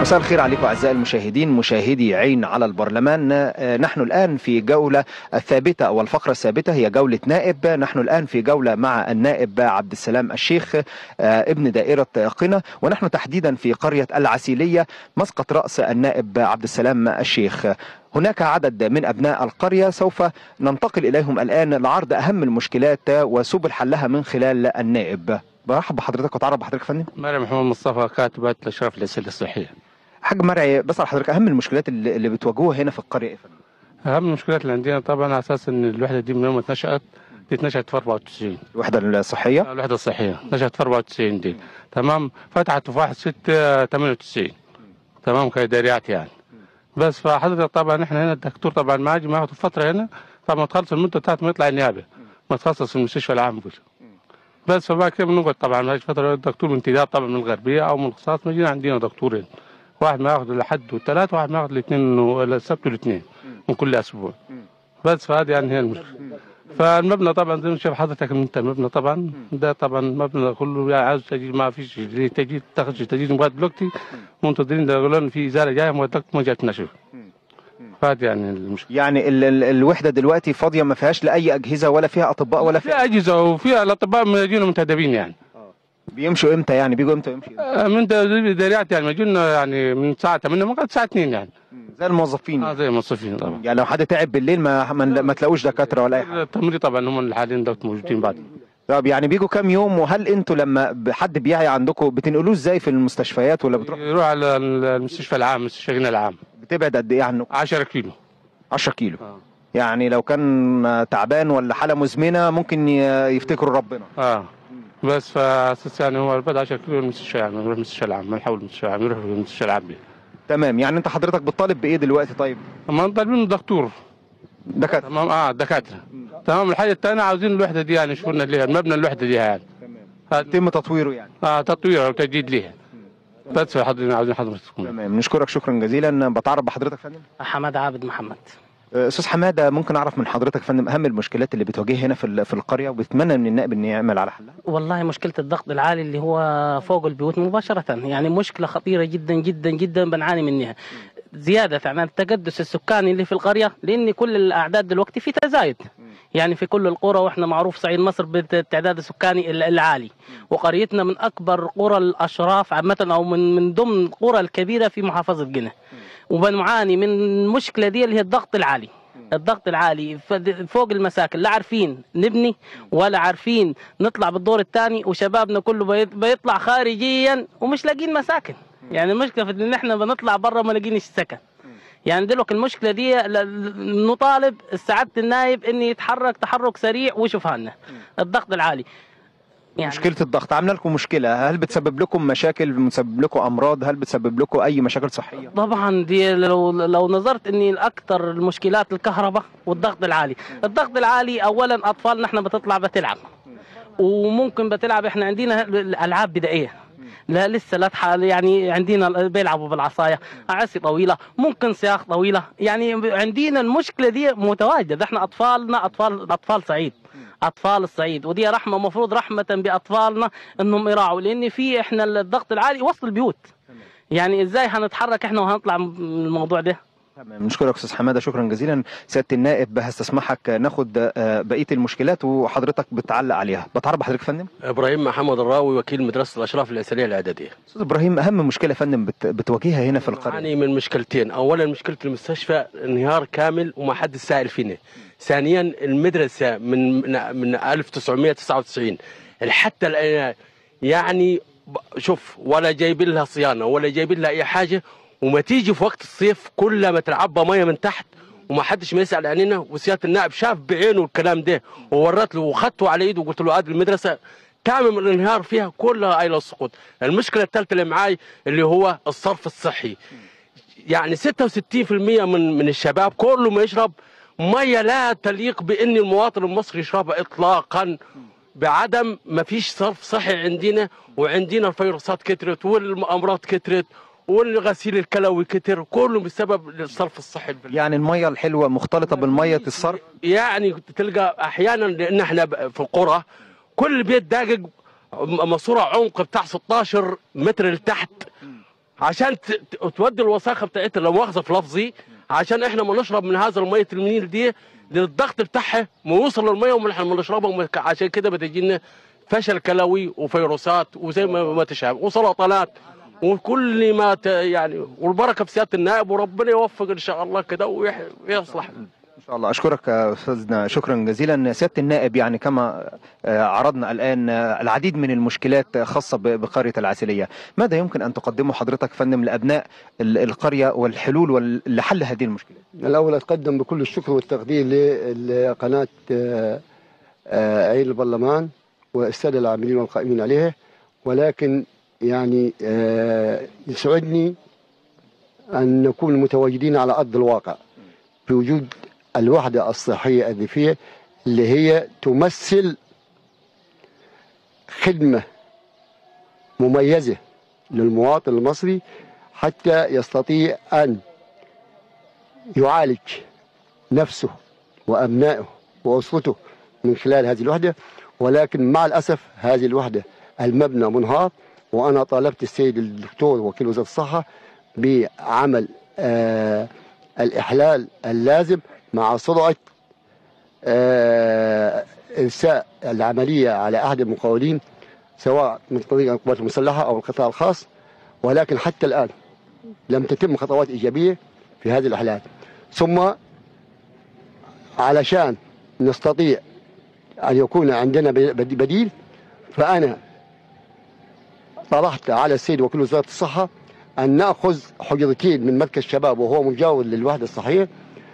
مساء الخير عليكم اعزائي المشاهدين مشاهدي عين على البرلمان آه، نحن الان في جوله الثابته او الفقره الثابته هي جوله نائب نحن الان في جوله مع النائب عبد السلام الشيخ آه، ابن دائره قنا ونحن تحديدا في قريه العسيليه مسقط راس النائب عبد السلام الشيخ هناك عدد من ابناء القريه سوف ننتقل اليهم الان لعرض اهم المشكلات وسبل حلها من خلال النائب برحب بحضرتك وتعرف بحضرتك يا فندم مريم محمد مصطفى كاتبة الاشراف الاسئله الصحيه. حاج مرعي بسأل حضرتك اهم المشكلات اللي, اللي بتواجهوها هنا في القريه ايه يا فندم؟ اهم المشكلات اللي عندنا طبعا على اساس ان الوحده دي من يوم ما اتنشات دي اتنشأت في 94 الوحده الصحيه الوحده الصحيه اتنشأت في 94 دي تمام فتحت في 1 6 98 تمام كاداريات يعني بس فحضرتك طبعا احنا هنا الدكتور طبعا ماجي ما فتره هنا طبعا تخلص المده بتاعته ما يطلع النيابه ما تخصص في المستشفى العام كله بس فبعد كده بنقعد طبعا ما فتره الدكتور من انتداب طبعا من الغربيه او من الخصاص بيجينا عندنا دكتورين واحد ما ياخذ الحد والثلاث واحد ما ياخذ الاثنين السبت والاثنين من كل اسبوع بس فهذه يعني هي المشكله فالمبنى طبعا زي ما شايف حضرتك انت المبنى طبعا ده طبعا المبنى كله يعني عاوز تجديد ما فيش تجديد تخرج تجديد لغايه دلوقتي منتظرين ده يقولوا لنا في ازاله جايه ما ما جات نشر فهذه يعني المشكله يعني ال ال الوحده دلوقتي فاضيه ما فيهاش لا اي اجهزه ولا فيها اطباء ولا فيها فيها اجهزه وفيها الاطباء يجونا منتدبين يعني بيمشوا امتى يعني بيجوا امتى ويمشوا إمتى؟ آه، من داريات يعني يجونا يعني من الساعه 8 لغايه الساعه 2 يعني زي الموظفين اه زي الموظفين طبعا يعني لو حد تعب بالليل ما ما, ما تلاقوش دكاتره ولا اي حاجه التمريض طبعا هم اللي حاليا دوت موجودين بعد طب يعني بيجوا كام يوم وهل انتوا لما حد بيعي عندكم بتنقلوه ازاي في المستشفيات ولا بتروح يروح على المستشفى العام مستشفى غنى العام بتبعد قد ايه عنكم 10 كيلو 10 كيلو اه يعني لو كان تعبان ولا حاله مزمنه ممكن ي- يفتكروا ربنا اه بس فاساس يعني هو بعد 10 كيلو المستشفى العام نروح المستشفى العام ما نحول المستشفى العام يروح المستشفى العام بيه. تمام يعني انت حضرتك بتطالب بايه دلوقتي طيب اما طالبين الدكتور دكاتره تمام اه دكاتره تمام الحاجه الثانيه عاوزين الوحده دي يعني شوفوا لنا ليها المبنى الوحده دي يعني هذا- يتم تطويره يعني اه تطوير او تجديد ليها بس حضرين عاوزين حضرتك تكون تمام نشكرك شكرا جزيلا بتعرف بحضرتك يا فندم حماد عابد محمد أه، استاذ حماده ممكن اعرف من حضرتك يا فندم اهم المشكلات اللي بتواجهها هنا في ال- في القريه وبتمنى من النائب انه يعمل على حلها والله مشكلة الضغط العالي اللي هو فوق البيوت مباشرة يعني مشكلة خطيرة جدا جدا جدا بنعاني منها زيادة يعني التقدس السكاني اللي في القرية لأن كل الأعداد دلوقتي في تزايد يعني في كل القرى واحنا معروف صعيد مصر بالتعداد السكاني ال- العالي وقريتنا من اكبر قرى الاشراف عامه او من من ضمن القرى الكبيره في محافظه قنا وبنعاني من المشكله دي اللي هي الضغط العالي الضغط العالي فد- فوق المساكن لا عارفين نبني ولا عارفين نطلع بالدور الثاني وشبابنا كله بيط- بيطلع خارجيا ومش لاقين مساكن يعني المشكله في ان احنا بنطلع برا ما لاقينش سكن يعني دلوقتي المشكله دي ل- ل- نطالب سعاده النايب ان يتحرك تحرك سريع ويشوفها لنا الضغط العالي يعني مشكله الضغط عامله لكم مشكله هل بتسبب لكم مشاكل بتسبب لكم امراض هل بتسبب لكم اي مشاكل صحيه طبعا دي لو لو نظرت اني الاكثر المشكلات الكهرباء والضغط العالي الضغط العالي اولا اطفالنا احنا بتطلع بتلعب وممكن بتلعب احنا عندنا العاب بدائيه لا لسه لا تح- يعني عندنا بيلعبوا بالعصايه عصي طويله ممكن سياخ طويله يعني عندنا المشكله دي متواجده احنا اطفالنا اطفال اطفال صعيد اطفال الصعيد ودي رحمه مفروض رحمه باطفالنا انهم يراعوا لان في احنا الضغط العالي وسط البيوت يعني ازاي هنتحرك احنا وهنطلع من الموضوع ده تمام نشكرك استاذ حماده شكرا جزيلا سياده النائب هستسمحك ناخد آه، بقيه المشكلات وحضرتك بتعلق عليها بتعرف حضرتك يا فندم ابراهيم محمد الراوي وكيل مدرسه الاشراف الاسريه الاعداديه استاذ ابراهيم اهم مشكله يا فندم بت- بتواجهها هنا في القريه نعاني من مشكلتين اولا مشكله المستشفى انهيار كامل وما حد سائل فينا ثانيا المدرسه من من من 1999 حتى الان يعني ب- شوف ولا جايبين لها صيانه ولا جايبين لها اي حاجه وما تيجي في وقت الصيف كل ما تلعبها ميه من تحت وما حدش ما يسال عننا وسياده النائب شاف بعينه الكلام ده وورت له وخدته على ايده وقلت له هذه المدرسه كامل من الانهيار فيها كلها الى السقوط المشكله الثالثه اللي معاي اللي هو الصرف الصحي يعني 66% من من الشباب كله ما يشرب ميه لا تليق بان المواطن المصري يشربها اطلاقا بعدم ما فيش صرف صحي عندنا وعندنا الفيروسات كترت والامراض كترت والغسيل الكلوي كتر كله بسبب الصرف الصحي البلد. يعني الميه الحلوه مختلطه بالميه الصرف يعني تلقى احيانا لان احنا ب- في القرى كل بيت داقق ماسوره عمق بتاع 16 متر لتحت عشان ت- ت- تودي الوساخه بتاعتها لو مؤاخذه في لفظي عشان احنا ما نشرب من هذا الميه النيل دي لأن الضغط بتاعها ما يوصل للميه واحنا ما نشربها وما- عشان كده بتجينا فشل كلوي وفيروسات وزي ما ما تشابه وسرطانات وكل ما ت... يعني والبركه في سياده النائب وربنا يوفق ان شاء الله كده ويح- ويصلح ان شاء الله اشكرك يا استاذنا شكرا جزيلا سياده النائب يعني كما آه، عرضنا الان آه، العديد من المشكلات خاصه ب- بقريه العسليه ماذا يمكن ان تقدمه حضرتك فندم لابناء ال- القريه والحلول وال- لحل هذه المشكلات الأول أتقدم بكل الشكر والتقدير لقناة آه، آه، عين البرلمان والسادة العاملين والقائمين عليها ولكن يعني آه، يسعدني أن نكون متواجدين على أرض الواقع بوجود الوحدة الصحية الريفية اللي هي تمثل خدمة مميزة للمواطن المصري حتى يستطيع أن يعالج نفسه وأبنائه وأسرته من خلال هذه الوحدة ولكن مع الأسف هذه الوحدة المبنى منهار وأنا طالبت السيد الدكتور وكيل وزارة الصحة بعمل آه الإحلال اللازم مع سرعة آه إرساء العملية على أحد المقاولين سواء من طريق القوات المسلحة أو القطاع الخاص ولكن حتى الآن لم تتم خطوات إيجابية في هذه الإحلال ثم علشان نستطيع أن يكون عندنا بد- بديل فأنا طرحت على السيد وكيل وزارة الصحة أن نأخذ حجرتين من مركز شباب وهو مجاور للوحدة الصحية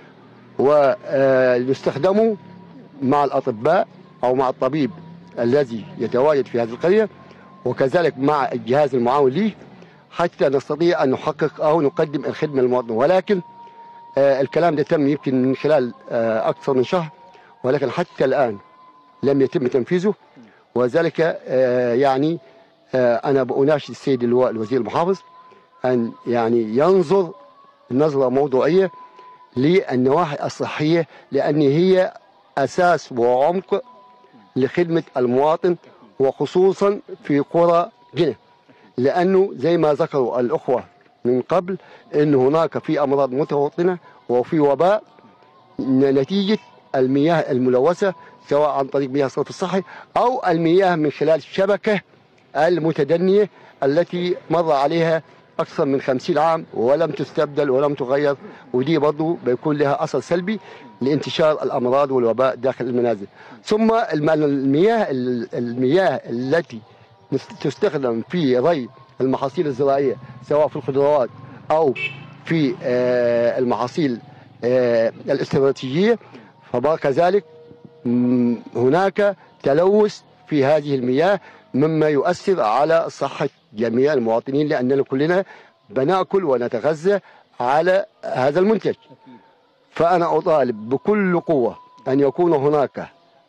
ويستخدموا مع الأطباء أو مع الطبيب الذي يتواجد في هذه القرية وكذلك مع الجهاز المعاون ليه حتى نستطيع أن نحقق أو نقدم الخدمة للمواطن ولكن آه، الكلام ده تم يمكن من خلال آه، أكثر من شهر ولكن حتى الآن لم يتم تنفيذه وذلك آه، يعني آه، أنا بأناشد السيد اللواء الوزير المحافظ أن يعني ينظر نظرة موضوعية للنواحي الصحية لأن هي أساس وعمق لخدمة المواطن وخصوصا في قرى جنة لأنه زي ما ذكروا الأخوة من قبل أن هناك في أمراض متوطنة وفي وباء نتيجة المياه الملوثة سواء عن طريق مياه الصرف الصحي أو المياه من خلال الشبكة المتدنية التي مر عليها أكثر من خمسين عام ولم تستبدل ولم تغير ودي برضو بيكون لها أثر سلبي لانتشار الأمراض والوباء داخل المنازل ثم الم- المياه المياه التي تستخدم في ري المحاصيل الزراعية سواء في الخضروات أو في آه، المحاصيل آه، الاستراتيجية فكذلك م، هناك تلوث في هذه المياه مما يؤثر على صحة جميع المواطنين لأننا كلنا بناكل ونتغذى على هذا المنتج فأنا أطالب بكل قوة أن يكون هناك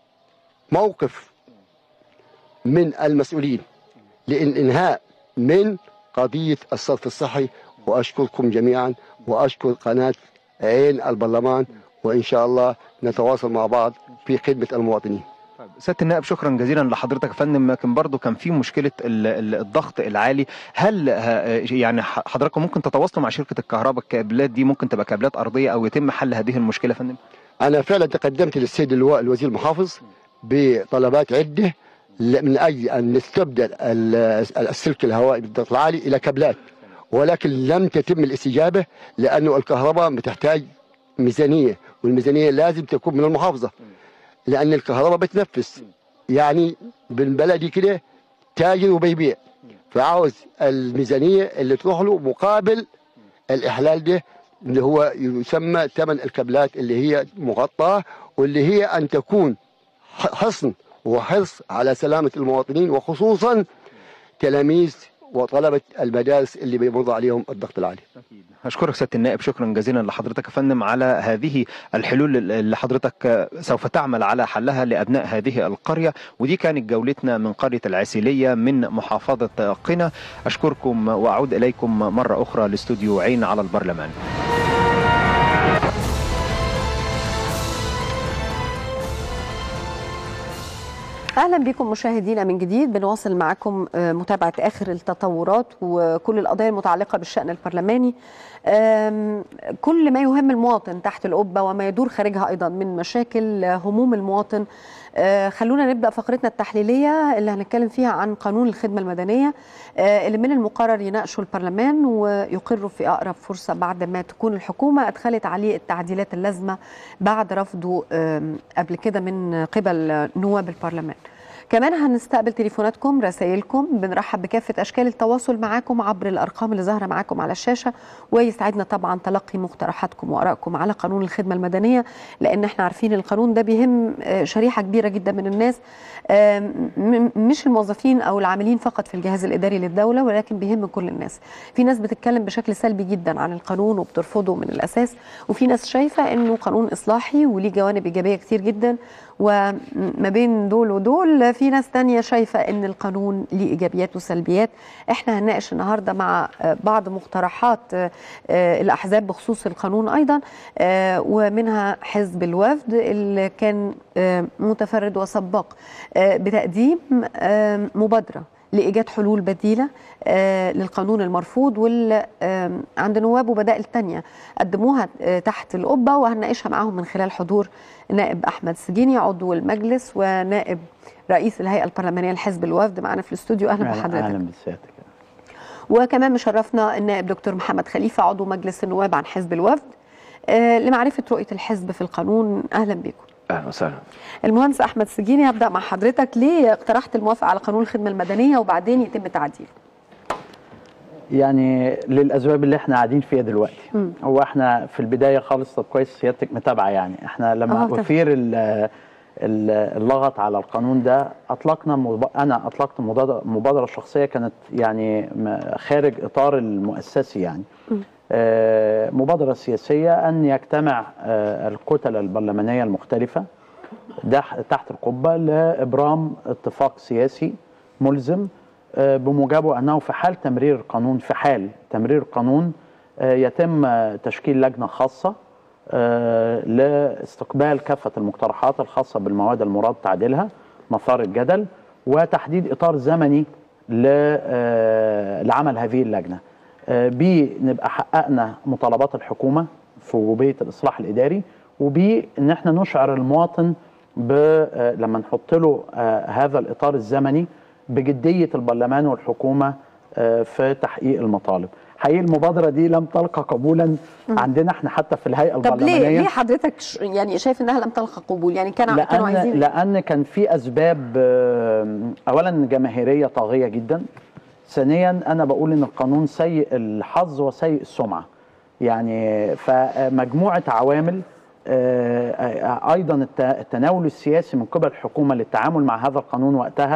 موقف من المسؤولين للإنهاء من قضية الصرف الصحي وأشكركم جميعا وأشكر قناة عين البرلمان وإن شاء الله نتواصل مع بعض في خدمة المواطنين سياده النائب شكرا جزيلا لحضرتك يا فندم لكن برضه كان في مشكله ال- ال- الضغط العالي هل ه- يعني ح- حضراتكم ممكن تتواصلوا مع شركه الكهرباء الكابلات دي ممكن تبقى كابلات ارضيه او يتم حل هذه المشكله يا فندم أنا فعلا تقدمت للسيد اللواء الوزير المحافظ بطلبات عدة ل- من أجل أن نستبدل ال- السلك الهوائي بالضغط العالي إلى كابلات ولكن لم تتم الاستجابة لأنه الكهرباء بتحتاج ميزانية والميزانية لازم تكون من المحافظة لأن الكهرباء بتنفس يعني بالبلدي كده تاجر وبيبيع فعاوز الميزانية اللي تروح له مقابل الإحلال ده اللي هو يسمى ثمن الكابلات اللي هي مغطاة واللي هي أن تكون ح- حصن وحرص على سلامة المواطنين وخصوصا تلاميذ وطلبة المدارس اللي بيمر عليهم الضغط العالي أشكرك سيادة النائب شكرا جزيلا لحضرتك يا فندم على هذه الحلول اللي حضرتك سوف تعمل على حلها لأبناء هذه القرية ودي كانت جولتنا من قرية العسيلية من محافظة قنا أشكركم وأعود إليكم مرة أخرى لاستوديو عين على البرلمان اهلا بكم مشاهدينا من جديد بنواصل معكم آه، متابعه اخر التطورات وكل القضايا المتعلقه بالشان البرلماني آم، كل ما يهم المواطن تحت القبه وما يدور خارجها ايضا من مشاكل آه، هموم المواطن آه، خلونا نبدا فقرتنا التحليليه اللي هنتكلم فيها عن قانون الخدمه المدنيه آه، اللي من المقرر يناقشه البرلمان ويقره في اقرب فرصه بعد ما تكون الحكومه ادخلت عليه التعديلات اللازمه بعد رفضه آم، قبل كده من قبل نواب البرلمان كمان هنستقبل تليفوناتكم رسائلكم بنرحب بكافة أشكال التواصل معاكم عبر الأرقام اللي ظاهرة معاكم على الشاشة ويسعدنا طبعا تلقي مقترحاتكم وآرائكم على قانون الخدمة المدنية لأن احنا عارفين القانون ده بيهم آه، شريحة كبيرة جدا من الناس آه، م- مش الموظفين أو العاملين فقط في الجهاز الإداري للدولة ولكن بيهم كل الناس في ناس بتتكلم بشكل سلبي جدا عن القانون وبترفضه من الأساس وفي ناس شايفة أنه قانون إصلاحي وليه جوانب إيجابية كتير جدا وما بين دول ودول في ناس تانية شايفة ان القانون ليه ايجابيات وسلبيات احنا هنناقش النهاردة مع آه، بعض مقترحات آه، آه، الاحزاب بخصوص القانون ايضا آه، ومنها حزب الوفد اللي كان آه، متفرد وسباق آه، بتقديم آه، مبادرة لإيجاد حلول بديلة آه، للقانون المرفوض واللي آه، عند نواب وبدائل تانية قدموها آه، تحت القبة وهنناقشها معاهم من خلال حضور نائب أحمد سجيني عضو المجلس ونائب رئيس الهيئة البرلمانية لحزب الوفد معنا في الاستوديو أهلا بحضرتك اهلا بسيادتك وكمان مشرفنا النائب دكتور محمد خليفة عضو مجلس النواب عن حزب الوفد آه، لمعرفة رؤية الحزب في القانون أهلا بكم اهلا وسهلا المهندس أحمد سجيني هبدأ مع حضرتك ليه اقترحت الموافقة على قانون الخدمة المدنية وبعدين يتم تعديله يعني للاسباب اللي احنا قاعدين فيها دلوقتي مم. هو احنا في البدايه خالص طب كويس سيادتك متابعه يعني احنا لما آه، تمام. اثير ال- ال- اللغط على القانون ده اطلقنا مب- انا اطلقت مبادره مبادره شخصيه كانت يعني م- خارج اطار المؤسسي يعني آه، مبادره سياسيه ان يجتمع آه، الكتل البرلمانيه المختلفه دح- تحت القبه لابرام اتفاق سياسي ملزم آه، بموجبه انه في حال تمرير القانون في حال تمرير القانون آه، يتم آه، تشكيل لجنه خاصه آه، لاستقبال كافه المقترحات الخاصه بالمواد المراد تعديلها مثار الجدل وتحديد اطار زمني ل- آه، لعمل هذه اللجنه آه، بي نبقى حققنا مطالبات الحكومه في وجوبيه الاصلاح الاداري وبي ان احنا نشعر المواطن ب آه، لما نحط له آه، هذا الاطار الزمني بجديه البرلمان والحكومه آه، في تحقيق المطالب. حقيقي المبادره دي لم تلقى قبولا عندنا احنا حتى في الهيئه طب البرلمانيه ليه ليه حضرتك ش- يعني شايف انها لم تلقى قبول يعني كانوا كانوا لان عايزين لان كان في اسباب آه، اولا جماهيريه طاغيه جدا ثانيا انا بقول ان القانون سيء الحظ وسيء السمعه يعني فمجموعه عوامل آه، آه، ايضا الت- التناول السياسي من قبل الحكومه للتعامل مع هذا القانون وقتها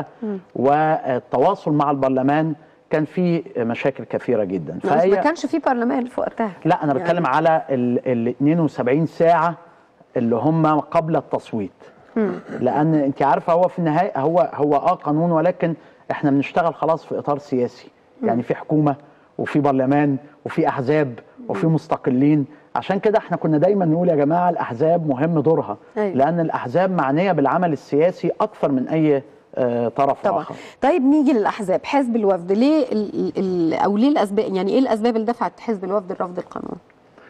والتواصل مع البرلمان كان فيه مشاكل كثيره جدا ما ما كانش في برلمان في وقتها لا انا يعني- بتكلم على ال ال 72 ساعه اللي هم قبل التصويت لان انت عارفه هو في النهايه هو هو اه قانون ولكن احنا بنشتغل خلاص في اطار سياسي يعني في حكومه وفي برلمان وفي احزاب وفي مستقلين عشان كده احنا كنا دايما نقول يا جماعه الاحزاب مهم دورها أيوة. لان الاحزاب معنيه بالعمل السياسي اكثر من اي آه، طرف طبعا اخر طيب نيجي للاحزاب حزب الوفد ليه ال ال ال او ليه الاسباب يعني ايه الاسباب اللي دفعت حزب الوفد لرفض القانون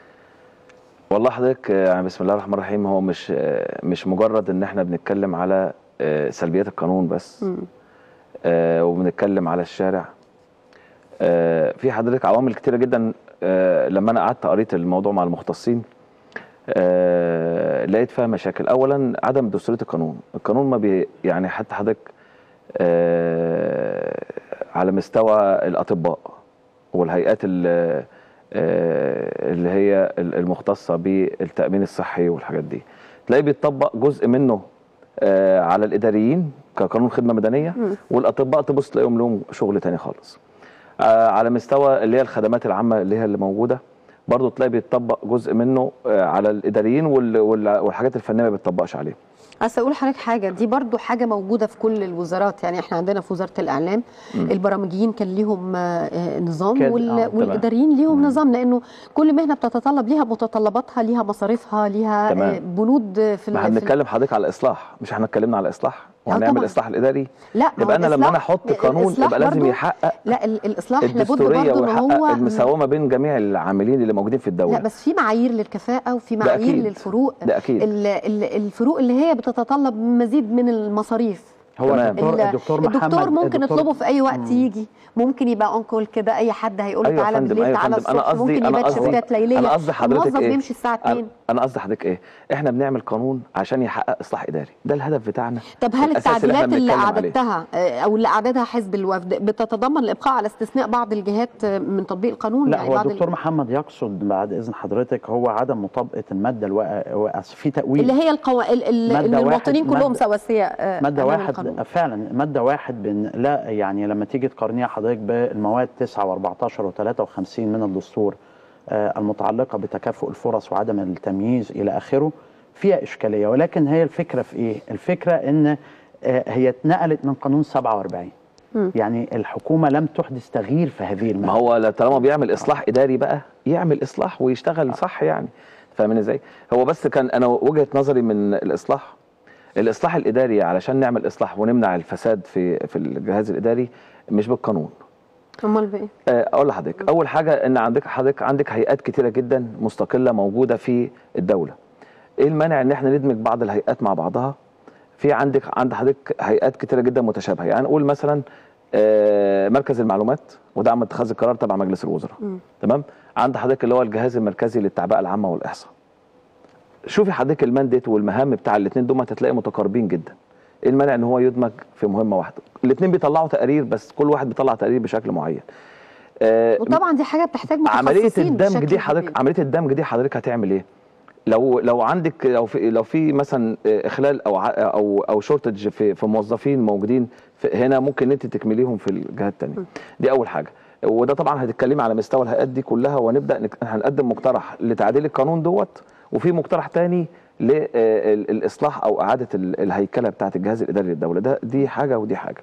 والله حضرتك آه، يعني بسم الله الرحمن الرحيم هو مش آه، مش مجرد ان احنا بنتكلم على آه، سلبيات القانون بس مم. آه، وبنتكلم على الشارع آه، في حضرتك عوامل كتيره جدا آه، لما انا قعدت قريت الموضوع مع المختصين آه، لقيت فيها مشاكل اولا عدم دستوريه القانون القانون ما بي يعني حتى حضرتك آه، على مستوى الاطباء والهيئات ال- آه، اللي هي المختصه بالتامين الصحي والحاجات دي تلاقي بيتطبق جزء منه آه، على الاداريين كقانون خدمه مدنيه والاطباء تبص تلاقيهم لهم شغل تاني خالص آه، على مستوى اللي هي الخدمات العامه اللي هي اللي موجوده برضه تلاقي بيتطبق جزء منه آه، على الاداريين وال- وال- والحاجات الفنيه ما بيتطبقش عليهم عايز اقول لحضرتك حاجه دي برضو حاجه موجوده في كل الوزارات يعني احنا عندنا في وزاره الاعلام البرامجيين كان ليهم آه، آه، نظام كده، وال- آه، تمام. والاداريين ليهم نظام لانه كل مهنه بتتطلب ليها متطلباتها ليها مصاريفها ليها تمام. آه، بنود في ما ال- احنا في ال- بنتكلم حضرتك على اصلاح مش احنا اتكلمنا على اصلاح وهنعمل طبعاً. اصلاح الاداري لا ما هو يبقى انا لما الإصلاح- انا احط قانون الإصلاح يبقى لازم برضو- يحقق لا ال- الاصلاح لابد الدستوريه برضه ان ويحقق هو المساومه بين جميع العاملين اللي موجودين في الدوله لا بس في معايير للكفاءة وفي ده معايير أكيد. للفروق ده أكيد. ال- ال- الفروق اللي هي بتتطلب مزيد من المصاريف هو تمام. الدكتور ال- الدكتور محمد الدكتور ممكن الدكتور- يطلبه في اي وقت يجي ممكن يبقى اونكول كده اي حد هيقول له ايوه يا تعالى فندم بالليل ايوه يا تعالى فندم انا الصبح قصدي ممكن انا يبات قصدي شفتات ليليه انا قصدي حضرتك الموظف ايه بيمشي الساعه 2 انا أنا قصدي حضرتك ايه احنا بنعمل قانون عشان يحقق اصلاح اداري ده الهدف بتاعنا طب هل الأساس اللي إحنا التعديلات اللي بنتكلم عليه. اعددتها آه، او اللي اعددها حزب الوفد بتتضمن الابقاء على استثناء بعض الجهات آه، من تطبيق القانون لا يعني هو بعض ال- الدكتور محمد يقصد بعد اذن حضرتك هو عدم مطابقه الماده الوا... أصل في تاويل اللي هي القو... ال... ال... مادة ان واحد- المواطنين كلهم مادة- سواسيه آه، ماده أمام واحد القانون. فعلا ماده واحد بن لا يعني لما تيجي تقارنيها حضرتك بالمواد 9 و14 و53 من الدستور آه، المتعلقه بتكافؤ الفرص وعدم التمييز الى اخره فيها اشكاليه ولكن هي الفكره في ايه؟ الفكره ان آه، هي اتنقلت من قانون 47 مم. يعني الحكومه لم تحدث تغيير في هذه ما الماده هو لا- طالما بيعمل اصلاح اداري بقى يعمل اصلاح ويشتغل صح يعني فاهمين ازاي هو بس كان انا وجهه نظري من الاصلاح الاصلاح الاداري علشان نعمل اصلاح ونمنع الفساد في في الجهاز الاداري مش بالقانون امال بايه؟ آه، اقول لحضرتك اول حاجه ان عندك حضرتك عندك هيئات كتيره جدا مستقله موجوده في الدوله ايه المانع ان احنا ندمج بعض الهيئات مع بعضها في عندك عند حضرتك هيئات كتيره جدا متشابهه يعني نقول مثلا آه، مركز المعلومات ودعم اتخاذ القرار تبع مجلس الوزراء مم. تمام عند حضرتك اللي هو الجهاز المركزي للتعبئه العامه والاحصاء شوفي حضرتك المانديت والمهام بتاع الاثنين دول هتلاقي متقاربين جدا ايه المانع ان هو يدمج في مهمه واحده الاثنين بيطلعوا تقارير بس كل واحد بيطلع تقرير بشكل معين آه، وطبعا دي حاجه بتحتاج عمليه متخصصين الدمج بشكل دي حضرتك كبير. عمليه الدمج دي حضرتك هتعمل ايه لو لو عندك لو في لو في مثلا آه، اخلال او ع- او او شورتج في في موظفين موجودين في هنا ممكن انت تكمليهم في الجهات الثانيه دي اول حاجه وده طبعا هتتكلمي على مستوى الهيئات دي كلها ونبدا نك- هنقدم مقترح لتعديل القانون دوت وفي مقترح تاني للاصلاح او اعاده ال- الهيكله بتاعه الجهاز الاداري للدوله ده دي حاجه ودي حاجه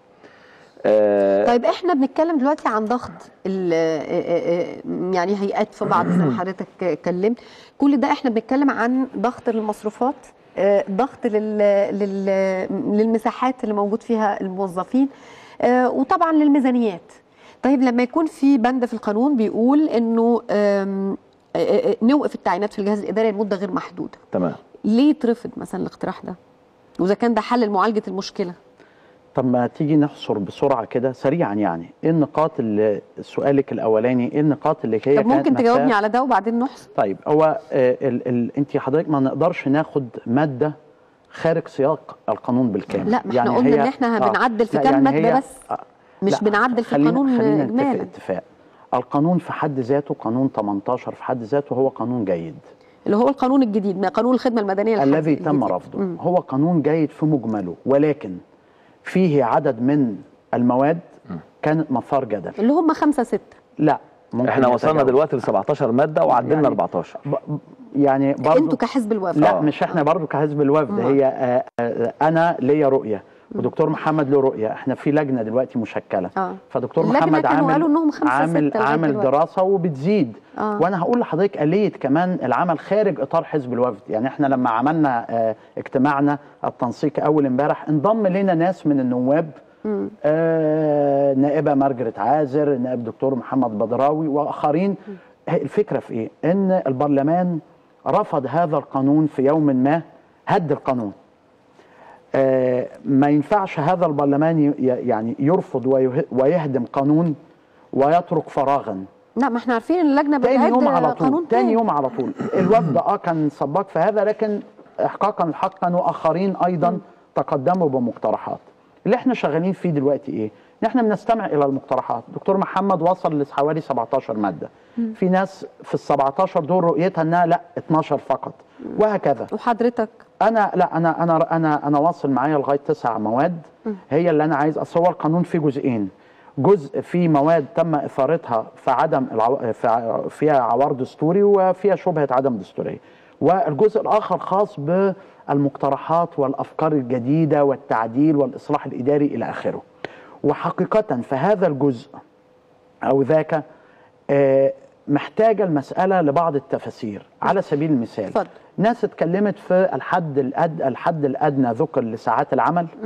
آه، طيب احنا بنتكلم دلوقتي عن ضغط ال- آه، آه، آه، يعني هيئات في بعض زي ما حضرتك اتكلمت كل ده احنا بنتكلم عن ضغط للمصروفات آه، ضغط لل... لل... للمساحات اللي موجود فيها الموظفين آه، وطبعا للميزانيات طيب لما يكون في بند في القانون بيقول انه آم، آه، آه، نوقف التعيينات في الجهاز الاداري لمده غير محدوده تمام ليه يترفض مثلا الاقتراح ده واذا كان ده حل لمعالجه المشكله طب ما تيجي نحصر بسرعه كده سريعا يعني ايه النقاط اللي سؤالك الاولاني ايه النقاط اللي هي طب ممكن كانت تجاوبني محتاجة- على ده وبعدين نحصر طيب هو آه، ال ال انت حضرتك ما نقدرش ناخد ماده خارج سياق القانون بالكامل لا، ما احنا قلنا إن إحنا بنعدل في لا، كام مادة هي- بس. آه، مش لا، بنعدل في خلينا- القانون خلينا نتفق إجمالا. اتفاق القانون في حد ذاته قانون 18 في حد ذاته هو قانون جيد اللي هو القانون الجديد ما قانون الخدمه المدنيه الحديث الذي تم الجديد. رفضه مم. هو قانون جيد في مجمله ولكن فيه عدد من المواد كانت مثار جدل اللي هم خمسة ستة لا ممكن احنا وصلنا يتجاوز. دلوقتي ل 17 ماده وعدلنا يعني 14 ب- يعني برضو انتوا كحزب الوفد لا آه. مش احنا برضو كحزب الوفد مم. هي آه، آه، انا ليا رؤيه ودكتور محمد له رؤيه احنا في لجنه دلوقتي مشكله اه فدكتور اللجنة محمد كانوا عامل قالوا إنهم خمسة عامل ستة لغاية عامل دلوقتي. دراسه وبتزيد آه. وانا هقول لحضرتك اليه كمان العمل خارج اطار حزب الوفد يعني احنا لما عملنا آه، اجتماعنا التنسيقي اول امبارح انضم لنا ناس من النواب مم. آه نائبه مارجريت عازر نائب دكتور محمد بدراوي واخرين هي الفكره في ايه ان البرلمان رفض هذا القانون في يوم ما هد القانون آه ما ينفعش هذا البرلمان ي- يعني يرفض ويه- ويهدم قانون ويترك فراغا لا ما احنا عارفين ان اللجنه تاني يوم بتعد على طول قانون تاني يوم على طول الوفد اه كان سباق في هذا لكن احقاقا الحق كانوا اخرين ايضا تقدموا بمقترحات اللي احنا شغالين فيه دلوقتي ايه ان احنا بنستمع الى المقترحات دكتور محمد وصل لحوالي 17 ماده في ناس في ال 17 دول رؤيتها انها لا 12 فقط وهكذا وحضرتك انا لا انا انا انا انا واصل معايا لغايه تسع مواد هي اللي انا عايز اصور القانون فيه جزئين جزء فيه مواد تم اثارتها في عدم العو... في ع- فيها عوار دستوري وفيها شبهه عدم دستوريه والجزء الاخر خاص بالمقترحات والافكار الجديده والتعديل والاصلاح الاداري الى اخره وحقيقه فهذا الجزء او ذاك آه، محتاجه المساله لبعض التفاسير على سبيل المثال اتفضل. ناس اتكلمت في الحد الأد... الحد الادنى ذكر لساعات العمل مم.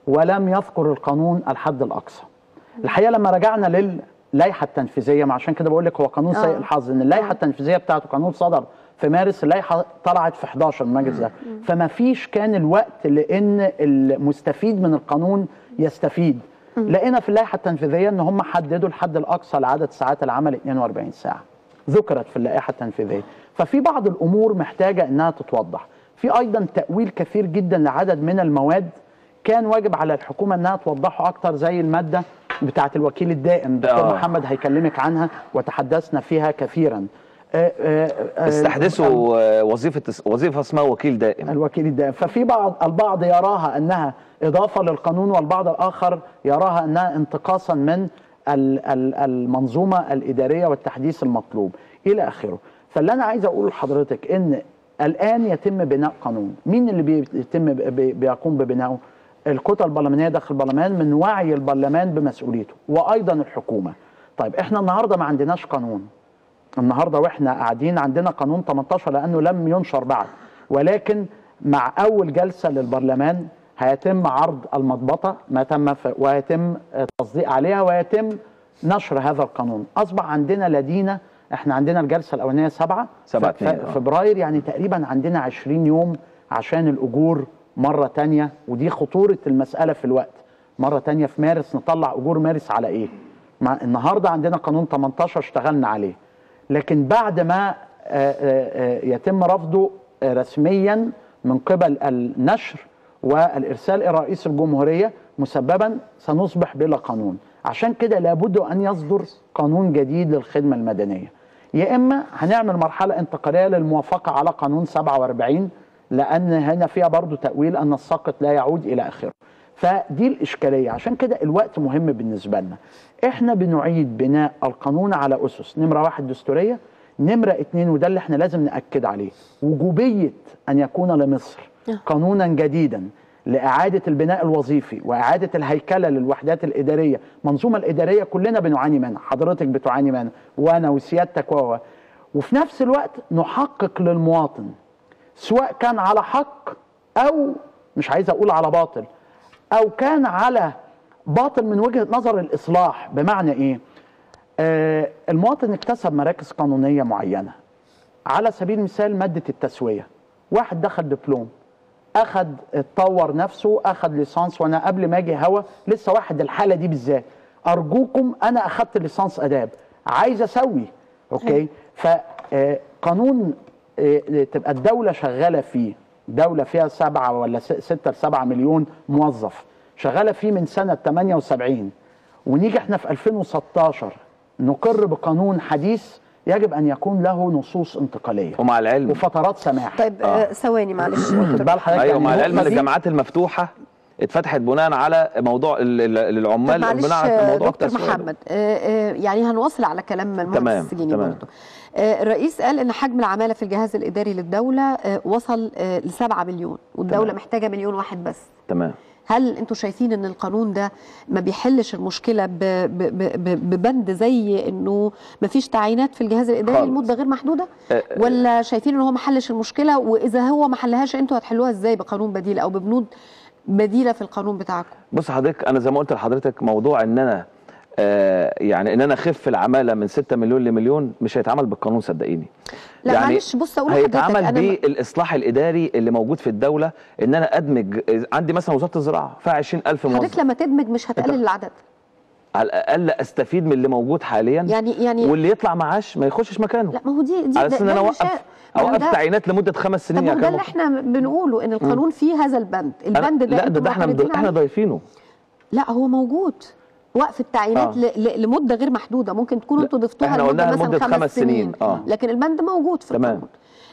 ولم يذكر القانون الحد الاقصى الحقيقه لما رجعنا للائحه التنفيذيه ما عشان كده بقول لك هو قانون آه. سيء الحظ ان اللائحه التنفيذيه بتاعته قانون صدر في مارس اللائحه طلعت في 11 من مجلس ده فما فيش كان الوقت لان المستفيد من القانون يستفيد لقينا في اللائحه التنفيذيه ان هم حددوا الحد الاقصى لعدد ساعات العمل 42 ساعه ذكرت في اللائحه التنفيذيه ففي بعض الامور محتاجه انها تتوضح في ايضا تاويل كثير جدا لعدد من المواد كان واجب على الحكومه انها توضحه اكتر زي الماده بتاعه الوكيل الدائم دكتور آه. محمد هيكلمك عنها وتحدثنا فيها كثيرا آه، آه، آه، استحدثوا آه، وظيفه وظيفه اسمها وكيل دائم الوكيل الدائم ففي بعض البعض يراها انها اضافه للقانون والبعض الاخر يراها انها انتقاصا من ال- ال- المنظومه الاداريه والتحديث المطلوب الى اخره فاللي انا عايز اقوله لحضرتك ان الان يتم بناء قانون مين اللي بيتم ب- ب- بيقوم ببنائه الكتل البرلمانيه داخل البرلمان من وعي البرلمان بمسؤوليته وايضا الحكومه طيب احنا النهارده ما عندناش قانون النهارده واحنا قاعدين عندنا قانون 18 لانه لم ينشر بعد ولكن مع اول جلسه للبرلمان هيتم عرض المضبطه ما تم ف- ويتم التصديق عليها ويتم نشر هذا القانون اصبح عندنا لدينا احنا عندنا الجلسه الاولانيه سبعة سبعة ف- اتنين، ف- آه. فبراير يعني تقريبا عندنا 20 يوم عشان الاجور مره تانية ودي خطوره المساله في الوقت مره تانية في مارس نطلع اجور مارس على ايه مع النهارده عندنا قانون 18 اشتغلنا عليه لكن بعد ما آه، آه، آه، يتم رفضه آه، رسميا من قبل النشر والارسال الى رئيس الجمهوريه مسببا سنصبح بلا قانون عشان كده لابد ان يصدر قانون جديد للخدمه المدنيه يا اما هنعمل مرحله انتقاليه للموافقه على قانون 47 لان هنا فيها برضو تاويل ان الساقط لا يعود الى اخره فدي الاشكاليه عشان كده الوقت مهم بالنسبه لنا احنا بنعيد بناء القانون على اسس نمره واحد دستوريه نمره اتنين وده اللي احنا لازم ناكد عليه وجوبيه ان يكون لمصر قانونا جديدا لإعادة البناء الوظيفي وإعادة الهيكلة للوحدات الإدارية منظومة الإدارية كلنا بنعاني منها حضرتك بتعاني منها وأنا وسيادتك و وفي نفس الوقت نحقق للمواطن سواء كان على حق أو مش عايز أقول على باطل أو كان على باطل من وجهة نظر الإصلاح بمعنى إيه آه المواطن اكتسب مراكز قانونية معينة على سبيل المثال مادة التسوية واحد دخل دبلوم اخد اتطور نفسه اخد ليسانس وانا قبل ما اجي هوا لسه واحد الحاله دي بالذات ارجوكم انا اخدت ليسانس اداب عايز اسوي اوكي فقانون تبقى الدوله شغاله فيه دوله فيها سبعة ولا س- ستة لسبعة مليون موظف شغاله فيه من سنه 78 ونيجي احنا في 2016 نقر بقانون حديث يجب ان يكون له نصوص انتقاليه ومع العلم وفترات سماح طيب آه. ثواني معلش واخد بال حضرتك ايوه يعني مع العلم النقطة ان دي- الجامعات المفتوحه اتفتحت بناء على موضوع ال- ال- طب العمال معلش بناء على آه، موضوع دكتور التسوية. محمد آه، آه، يعني هنواصل على كلام المهندس تمام، السجيني تمام. برضه آه، الرئيس قال ان حجم العماله في الجهاز الاداري للدوله آه، وصل ل 7 مليون والدوله تمام. محتاجه مليون واحد بس تمام هل انتوا شايفين ان القانون ده ما بيحلش المشكله ب- ب- ب- ب- ببند زي انه ما فيش تعيينات في الجهاز الاداري خالص. لمده غير محدوده آه، ولا شايفين ان هو ما حلش المشكله واذا هو ما حلهاش انتوا هتحلوها ازاي بقانون بديل او ببنود بديله في القانون بتاعكم بص حضرتك انا زي ما قلت لحضرتك موضوع ان انا آه يعني ان انا اخف العماله من 6 مليون لمليون مش هيتعمل بالقانون صدقيني لا معلش بص اقول لحضرتك هيتعمل انا بالاصلاح الاداري اللي موجود في الدوله ان انا ادمج عندي مثلا وزاره الزراعه فيها 20000 موظف حضرتك لما تدمج مش هتقلل العدد على الاقل استفيد من اللي موجود حاليا يعني يعني واللي يطلع معاش ما يخشش مكانه لا ما هو دي دي على اساس ان ده انا المشا- اوقف ما هو اوقف ده- تعيينات لمده خمس طب سنين ما هو ده كان اللي احنا بنقوله ان القانون فيه هذا البند أنا- البند ده لا ده, انتوا ده احنا معترضين احنا عليه. ضايفينه لا هو موجود وقف التعيينات آه. ل- ل- لمده غير محدوده ممكن تكونوا لا، انتوا ضفتوها إحنا لمده قلناها مثلا لمدة خمس, خمس سنين. آه. لكن البند موجود في تمام. القانون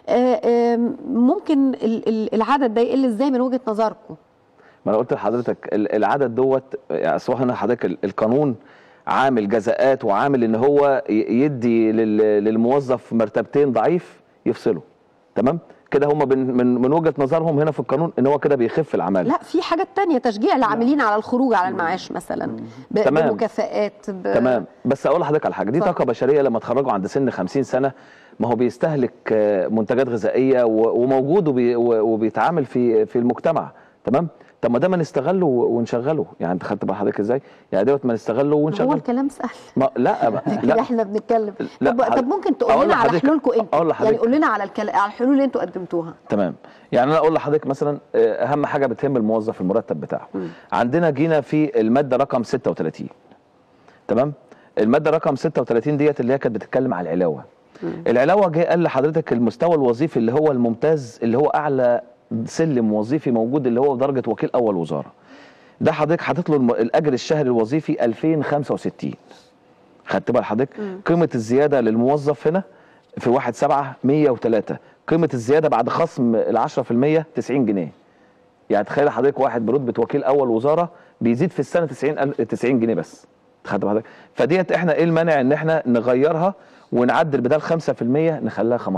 آه، آم، ممكن ال- ال- العدد ده يقل ازاي من وجهه نظركم ما انا قلت لحضرتك ال- العدد دوت يعني اصل هنا حضرتك ال- القانون عامل جزاءات وعامل ان هو ي- يدي لل- للموظف مرتبتين ضعيف يفصله تمام كده هم من من من وجهه نظرهم هنا في القانون ان هو كده بيخف العماله لا في حاجات تانية تشجيع العاملين على الخروج على المعاش مثلا ب- تمام. بمكافآت ب... تمام بس اقول لحضرتك على حاجه دي اتفضل. طاقه بشريه لما تخرجوا عند سن 50 سنه ما هو بيستهلك آه، منتجات غذائيه و- وموجود وبي- و- وبيتعامل في في المجتمع تمام طب ما ده ما نستغله و- ونشغله يعني انت خدت بال حضرتك ازاي يعني دوت ما نستغله هو ونشغله الكلام سهل ما لا بقى لا لا احنا بنتكلم لا، طب, حضرتك- طب ممكن تقول أقول لنا على لحضرتك- حلولكم انتوا أقول يعني لحضرتك. قول لنا على الكل... على الحلول اللي انتوا قدمتوها تمام يعني انا اقول لحضرتك مثلا آه، اهم حاجه بتهم الموظف المرتب بتاعه عندنا جينا في الماده رقم 36 تمام الماده رقم 36 ديت اللي هي كانت بتتكلم على العلاوه العلاوه جه قال لحضرتك المستوى الوظيفي اللي هو الممتاز اللي هو اعلى سلم وظيفي موجود اللي هو درجه وكيل اول وزاره ده حضرتك حاطط له الم- الاجر الشهري الوظيفي 2065 خدت بال حضرتك قيمه الزياده للموظف هنا في 1 7 103 قيمه الزياده بعد خصم ال 10% 90 جنيه يعني تخيل حضرتك واحد برتبه وكيل اول وزاره بيزيد في السنه 90 ألف- 90 جنيه بس خدت بال حضرتك فديت احنا ايه المانع ان احنا نغيرها ونعدل بدل 5% نخليها 15%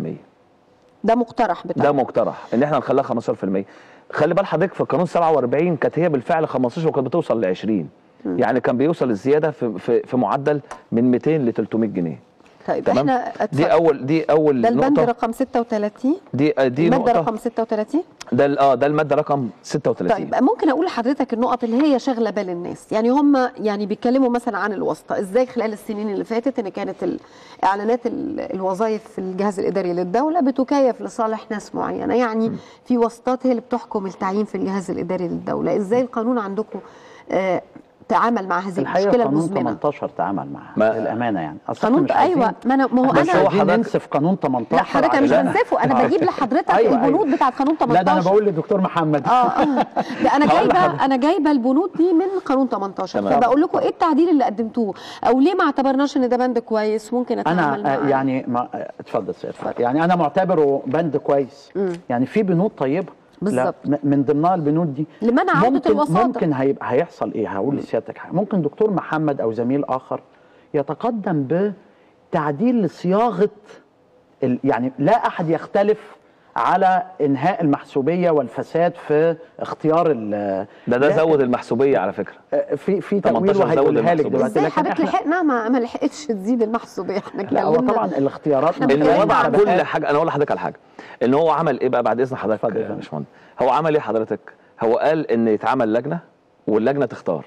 ده مقترح بتاع ده مقترح ان احنا نخليها 15% خلي بال حضرتك في قانون 47 كانت هي بالفعل 15 وكانت بتوصل ل 20 يعني كان بيوصل الزياده في في, في معدل من 200 ل 300 جنيه طيب تمام احنا دي اتفضل. اول دي اول ده البند نقطه رقم 36 دي دي الماده نقطه رقم 36 ده ال- اه ده الماده رقم 36 طيب ممكن اقول لحضرتك النقط اللي هي شاغله بال الناس يعني هم يعني بيتكلموا مثلا عن الواسطه ازاي خلال السنين اللي فاتت ان كانت ال- اعلانات ال- الوظائف في الجهاز الاداري للدوله بتكيف لصالح ناس معينه يعني في واسطات هي اللي بتحكم التعيين في الجهاز الاداري للدوله ازاي القانون عندكم آه تعامل مع هذه الحقيقه المشكله قانون المزمنه 18 تعامل معها ما- للامانه يعني أصل قانون إحنا مش ايوه عايزين- ما انا ما هو بس انا هو حضرتك- ننسف قانون 18 لا حضرتك أنا مش عشان- بنسفه انا بجيب لحضرتك أيوة، البنود أيوة. بتاعت قانون 18 لا ده انا بقول لدكتور محمد اه اه ده انا جايبه انا جايبه البنود دي من قانون 18 تمام. فبقول لكم ايه التعديل اللي قدمتوه او ليه ما اعتبرناش ان ده بند كويس ممكن اتعامل انا معاه آه، يعني ما آه، اتفضل سيد يعني انا معتبره بند كويس يعني في بنود طيبه لا، بالظبط. م- من ضمنها البنود دي لمنع عودة ممكن الوساطة. ممكن هيبقى هيحصل ايه هقول لسيادتك حاجه ممكن دكتور محمد او زميل اخر يتقدم بتعديل لصياغه ال- يعني لا احد يختلف على انهاء المحسوبيه والفساد في اختيار ال ده ده لا، زود المحسوبيه على فكره آه، في في 18 تأويل زود وهيقولها لك المحسوبية. دلوقتي ازاي لكن حضرتك احنا لحقنا ما, ما لحقتش تزيد المحسوبيه احنا لا هو اتكلمنا طبعا الاختيارات إحنا من بنتكلم اللي خلال وضع عن كل المسابقات. حاجه انا اقول لحضرتك على حاجه ان هو عمل ايه بقى بعد اذن حضرتك اتفضل يا يا فندم. باشمهندس هو عمل ايه حضرتك هو قال ان يتعمل لجنه واللجنه تختار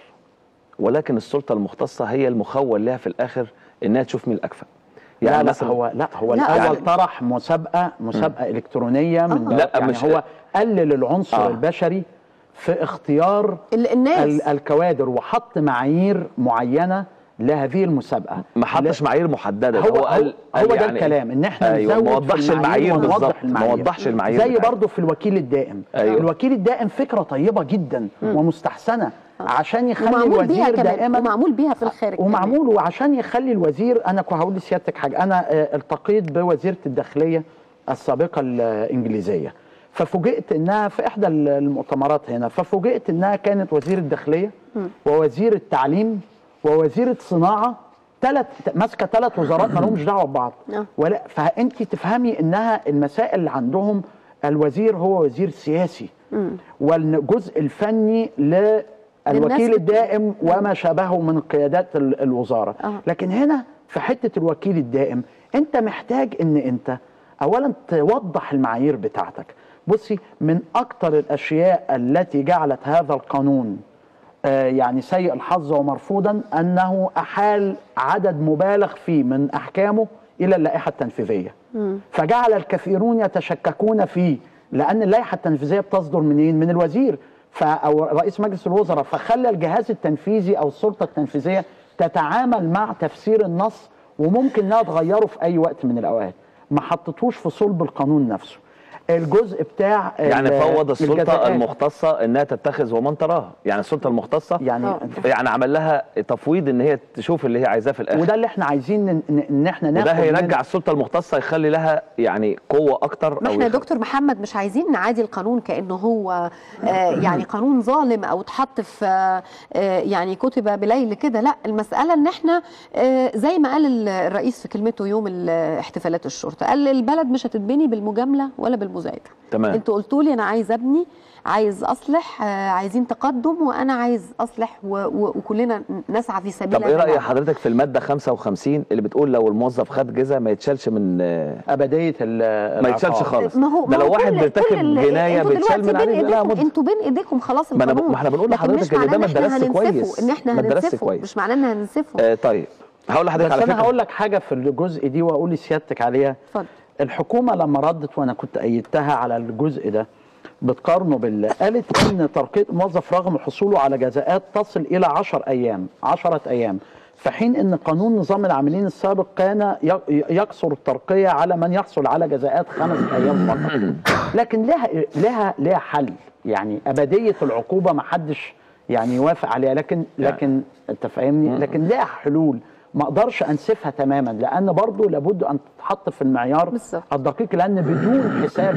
ولكن السلطه المختصه هي المخول لها في الاخر انها تشوف مين الاكفأ لا لا مثلاً- هو لا هو لا، الاول يعني- طرح مسابقه مسابقه الكترونيه من آه. دولة- لا، يعني مش- هو قلل العنصر آه. البشري في اختيار ال- الناس ال- الكوادر وحط معايير معينه لهذه المسابقه ما حطش معايير محدده هو هو, قال هو قال ده يعني الكلام ان احنا أيوة، نزود ما في وضحش المعايير ونوضح بالظبط ما المعايير. وضحش المعايير زي بتاعتها. برضه في الوكيل الدائم أيوة. الوكيل الدائم فكره طيبه جدا ومستحسنه عشان يخلي ومعمول بيها الوزير كمان دائما ومعمول بيها في الخارج كمان. ومعمول وعشان يخلي الوزير انا كنت هقول لسيادتك حاجه انا آه، التقيت بوزيره الداخليه السابقه الانجليزيه ففوجئت انها في احدى المؤتمرات هنا ففوجئت انها كانت وزير الداخليه ووزير التعليم ووزيره صناعه ثلاث ماسكه ثلاث وزارات ما لهمش دعوه ببعض نعم. ولا فانت تفهمي انها المسائل اللي عندهم الوزير هو وزير سياسي والجزء الفني للناس للوكيل بت- الدائم وما شابهه من قيادات ال- الوزاره آه. لكن هنا في حته الوكيل الدائم انت محتاج ان انت اولا توضح المعايير بتاعتك بصي من اكتر الاشياء التي جعلت هذا القانون آه، يعني سيء الحظ ومرفوضا انه احال عدد مبالغ فيه من احكامه الى اللائحه التنفيذيه فجعل الكثيرون يتشككون فيه لان اللائحه التنفيذيه بتصدر منين من الوزير ف- او رئيس مجلس الوزراء فخلى الجهاز التنفيذي او السلطه التنفيذيه تتعامل مع تفسير النص وممكن انها تغيره في اي وقت من الاوقات ما حطتوش في صلب القانون نفسه الجزء بتاع يعني ال- فوض السلطه الجزاءات. المختصه انها تتخذ ومن تراها يعني السلطه المختصه يعني آه. يعني عمل لها تفويض ان هي تشوف اللي هي عايزاه في الاخر وده اللي احنا عايزين ان, إن- ان احنا ناخد وده هيرجع من- السلطه المختصه يخلي لها يعني قوه اكتر ما او احنا يا يخ- دكتور محمد مش عايزين نعادي القانون كانه هو آه، يعني قانون ظالم او اتحط في آه، آه، يعني كتب بليل كده لا المساله ان احنا آه، زي ما قال ال- الرئيس في كلمته يوم ال- احتفالات الشرطه قال البلد مش هتتبني بالمجامله ولا بالمزايده تمام انتوا قلتوا لي انا عايز ابني عايز اصلح آه، عايزين تقدم وانا عايز اصلح و... و... وكلنا نسعى في سبيل طب ايه هذا راي العمل. حضرتك في الماده 55 اللي بتقول لو الموظف خد جزء ما يتشالش من آه، ابديه ال- ما يتشالش العقاب. خالص ما هو ده ما لو هو واحد كل- بيرتكب كل ال- جنايه انتوا بيتشال دلوقتي من بين عليه لا ايديكم مده انتوا بين ايديكم خلاص ما أنا ب- القانون ما احنا بنقول لكن لحضرتك مش إن ده معناه ما إن إحنا اتدرسش هننسفه، كويس. ان احنا ما اتدرسش هننسفه كويس. مش معناه ان هننسفه آه طيب هقول لحضرتك بس على انا فكره هقول لك حاجه في الجزء دي واقول لسيادتك عليها اتفضل الحكومه لما ردت وانا كنت ايدتها على الجزء ده بتقارنه بال قالت ان ترقيه الموظف رغم حصوله على جزاءات تصل الى 10 ايام 10 ايام في حين ان قانون نظام العاملين السابق كان ي- يقصر الترقيه على من يحصل على جزاءات خمس ايام فقط لكن لها لها لها حل يعني ابديه العقوبه ما حدش يعني يوافق عليها لكن لكن انت فاهمني لكن لها حلول ما اقدرش انسفها تماما لان برضه لابد ان تتحط في المعيار بالظبط. الدقيق لان بدون حساب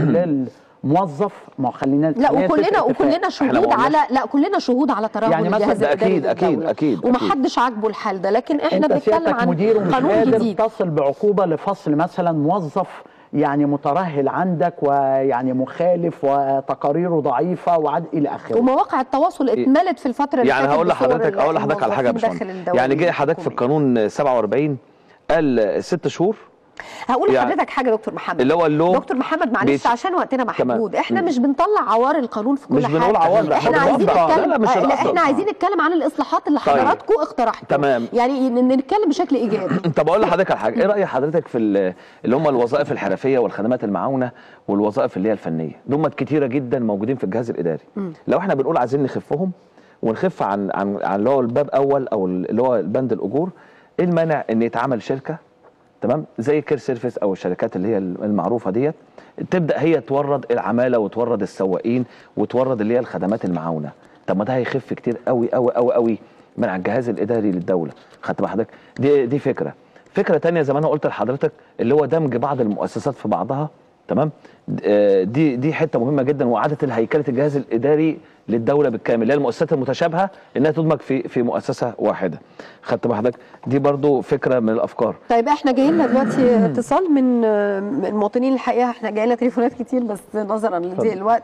للموظف ما هو خلينا لا خلينا وكلنا نتفق وكلنا اتفاق. شهود ما قلناش- على لا كلنا شهود على ترهل يعني مثلا الجهاز ده الاداري أكيد- أكيد- للدولة. أكيد- أكيد. ومحدش عاجبه الحال ده لكن احنا انت بنتكلم سيادتك عن مدير ومش قانون قادر جديد تصل بعقوبه لفصل مثلا موظف يعني مترهل عندك ويعني مخالف وتقاريره ضعيفه وعد الى اخره ومواقع التواصل اتملت في الفتره اللي يعني فاتت هقول بصور لحضرتك اقول لحضرتك على حاجه يا الموظفين باشمهندس داخل الدولة يعني جه حضرتك في الحكومية. القانون 47 قال ست شهور هقول يعني لحضرتك حاجه دكتور محمد اللي هو اللوم دكتور محمد معلش بيت- عشان وقتنا محدود تمام. احنا مم. مش بنطلع عوار القانون في كل مش حاجه بنقول عوار، لا، احنا احنا عايزين بنوضح. نتكلم لا، لا، مش لا الأصل. احنا عايزين نتكلم عن الاصلاحات اللي طيب. حضراتكم اقترحتوها تمام. يعني ن- نتكلم بشكل ايجابي طب اقول لحضرتك على حاجه ايه راي حضرتك في ال- اللي هم الوظائف الحرفيه والخدمات المعاونه والوظائف اللي هي الفنيه دول كتيره جدا موجودين في الجهاز الاداري لو احنا بنقول عايزين نخفهم ونخف عن عن عن اللي هو الباب اول او اللي هو البند الاجور ايه المانع ان يتعمل شركه تمام زي كير سيرفيس او الشركات اللي هي المعروفه ديت تبدا هي تورد العماله وتورد السواقين وتورد اللي هي الخدمات المعاونه طب ما ده هيخف كتير قوي قوي قوي قوي من على الجهاز الاداري للدوله خدت بال حضرتك دي دي فكره فكره تانية زي ما انا قلت لحضرتك اللي هو دمج بعض المؤسسات في بعضها تمام آه، دي دي حته مهمه جدا واعاده الهيكله الجهاز الاداري للدوله بالكامل اللي هي المؤسسات المتشابهه انها تدمج في في مؤسسه واحده خدت بال حضرتك دي برضو فكره من الافكار طيب احنا جاي لنا دلوقتي اتصال من من المواطنين الحقيقه احنا جاي لنا تليفونات كتير بس نظرا لضيق الوقت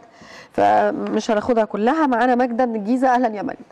فمش هناخدها كلها معانا ماجده من الجيزه اهلا يا ماجده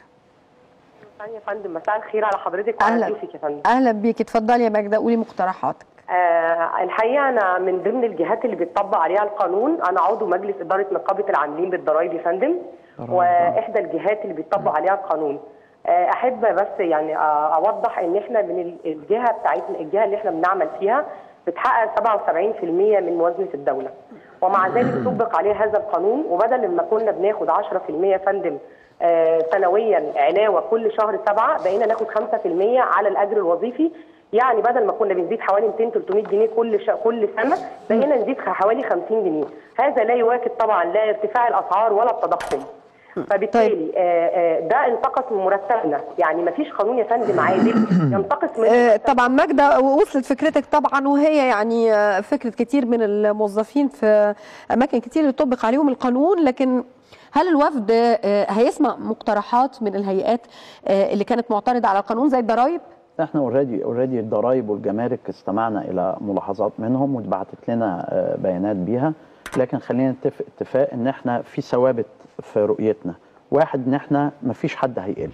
ثانية يا فندم مساء الخير على حضرتك وعلى أهلا. ضيوفك يا فندم اهلا بيكي اتفضلي يا ماجده قولي مقترحاتك آه الحقيقة أنا من ضمن الجهات اللي بيطبق عليها القانون أنا عضو مجلس إدارة نقابة العاملين بالضرائب يا فندم وإحدى الجهات اللي بيطبق عليها القانون آه أحب بس يعني آه أوضح إن إحنا من ال- الجهة بتاعتنا الجهة اللي إحنا بنعمل فيها بتحقق 77% من موازنة الدولة ومع ذلك طبق عليها هذا القانون وبدل ما كنا بناخد 10% يا فندم آه، سنويا علاوه كل شهر سبعه بقينا ناخد 5% على الاجر الوظيفي يعني بدل ما كنا بنزيد حوالي 200 300 جنيه كل ش... كل سنه بقينا نزيد حوالي 50 جنيه هذا لا يواكب طبعا لا ارتفاع الاسعار ولا التضخم فبالتالي آه، آه، ده انتقص من مرتبنا يعني ما فيش قانون يا فندم عادل ينتقص من آه، طبعا ماجده وصلت فكرتك طبعا وهي يعني آه، فكره كتير من الموظفين في اماكن كتير يطبق عليهم القانون لكن هل الوفد آه، هيسمع مقترحات من الهيئات آه، اللي كانت معترضه على القانون زي الضرايب؟ احنا اوريدي اوريدي الضرايب والجمارك استمعنا الى ملاحظات منهم واتبعتت لنا آه، بيانات بيها لكن خلينا نتفق اتفاق ان احنا في ثوابت في رؤيتنا واحد ان احنا مفيش حد هيقل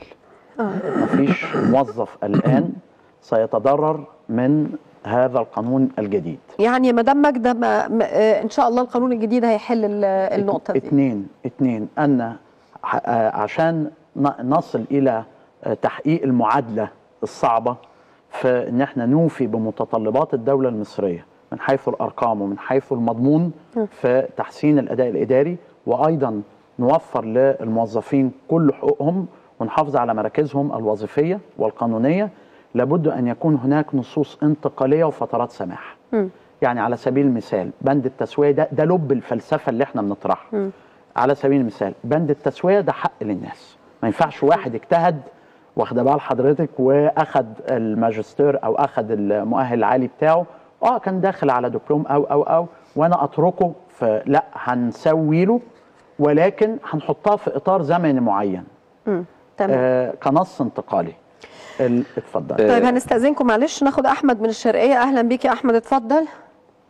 مفيش موظف الان سيتضرر من هذا القانون الجديد يعني يا مدام ماجده ما ما- آه، ان شاء الله القانون الجديد هيحل ال- النقطه دي اثنين اثنين ان ح- آه، عشان ن- نصل الى آه، تحقيق المعادله الصعبه في ان احنا نوفي بمتطلبات الدوله المصريه من حيث الارقام ومن حيث المضمون في تحسين الاداء الاداري وايضا نوفر للموظفين كل حقوقهم ونحافظ على مراكزهم الوظيفيه والقانونيه لابد ان يكون هناك نصوص انتقاليه وفترات سماح. يعني على سبيل المثال بند التسويه ده ده لب الفلسفه اللي احنا بنطرحها. على سبيل المثال بند التسويه ده حق للناس ما ينفعش واحد اجتهد واخده بال حضرتك واخد الماجستير او اخد المؤهل العالي بتاعه اه كان داخل على دبلوم او او او وانا اتركه فلا هنسوي له ولكن هنحطها في اطار زمني معين تمام آه كنص انتقالي ال- اتفضل طيب هنستأذنكم معلش ناخد أحمد من الشرقية أهلا بيك يا أحمد اتفضل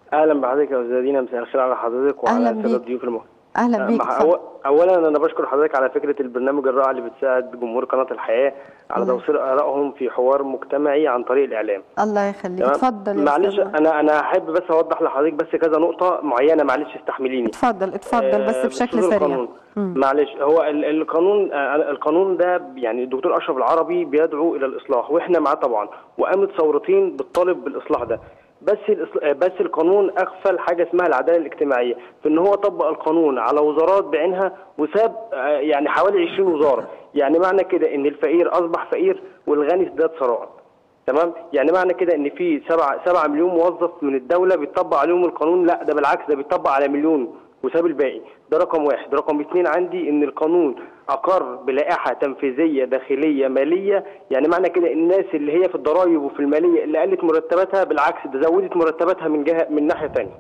اهلا بحضرتك يا استاذه دينا مساء الخير على حضرتك وعلى أهلاً الساده بيك. الضيوف المه اهلا بيك مع- اتفضل. أو- اولا انا بشكر حضرتك على فكره البرنامج الرائع اللي بتساعد جمهور قناه الحياه على توصيل ارائهم في حوار مجتمعي عن طريق الاعلام الله يخليك تمام؟ اتفضل يا معلش أستاذ. انا انا احب بس اوضح لحضرتك بس كذا نقطه معينه معلش استحمليني اتفضل اتفضل بس آه، بشكل بخصوص سريع القانون. معلش هو ال- القانون آه، القانون ده يعني الدكتور اشرف العربي بيدعو الى الاصلاح واحنا معاه طبعا وقامت ثورتين بتطالب بالاصلاح ده بس الإصل- آه، بس القانون اغفل حاجه اسمها العداله الاجتماعيه في ان هو طبق القانون على وزارات بعينها وساب آه، يعني حوالي 20 وزاره يعني معنى كده ان الفقير اصبح فقير والغني ازداد ثراء تمام يعني معنى كده ان في 7 7 مليون موظف من الدوله بيطبق عليهم القانون لا ده بالعكس ده بيطبق على مليون وساب الباقي ده رقم واحد رقم اتنين عندي ان القانون اقر بلائحه تنفيذيه داخليه ماليه يعني معنى كده الناس اللي هي في الضرائب وفي الماليه اللي قلت مرتباتها بالعكس ده زودت مرتباتها من جهه من ناحيه ثانيه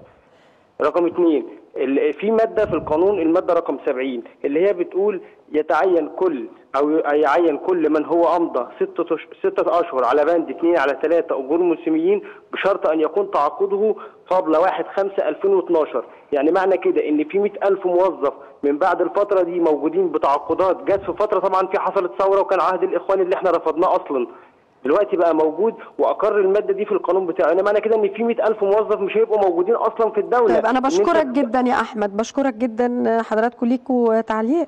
رقم اثنين ال- في ماده في القانون الماده رقم 70 اللي هي بتقول يتعين كل او يعين كل من هو امضى ستة أش- ستة اشهر على بند اثنين على ثلاثة اجور موسميين بشرط ان يكون تعاقده قبل 1 5 2012 يعني معنى كده ان في 100000 موظف من بعد الفتره دي موجودين بتعاقدات جت في فتره طبعا في حصلت ثوره وكان عهد الاخوان اللي احنا رفضناه اصلا دلوقتي بقى موجود واقر الماده دي في القانون بتاعه يعني معنى كده ان في 100000 موظف مش هيبقوا موجودين اصلا في الدوله طيب انا إن أنت- بشكرك جدا يا احمد بشكرك جدا حضراتكم ليكوا تعليق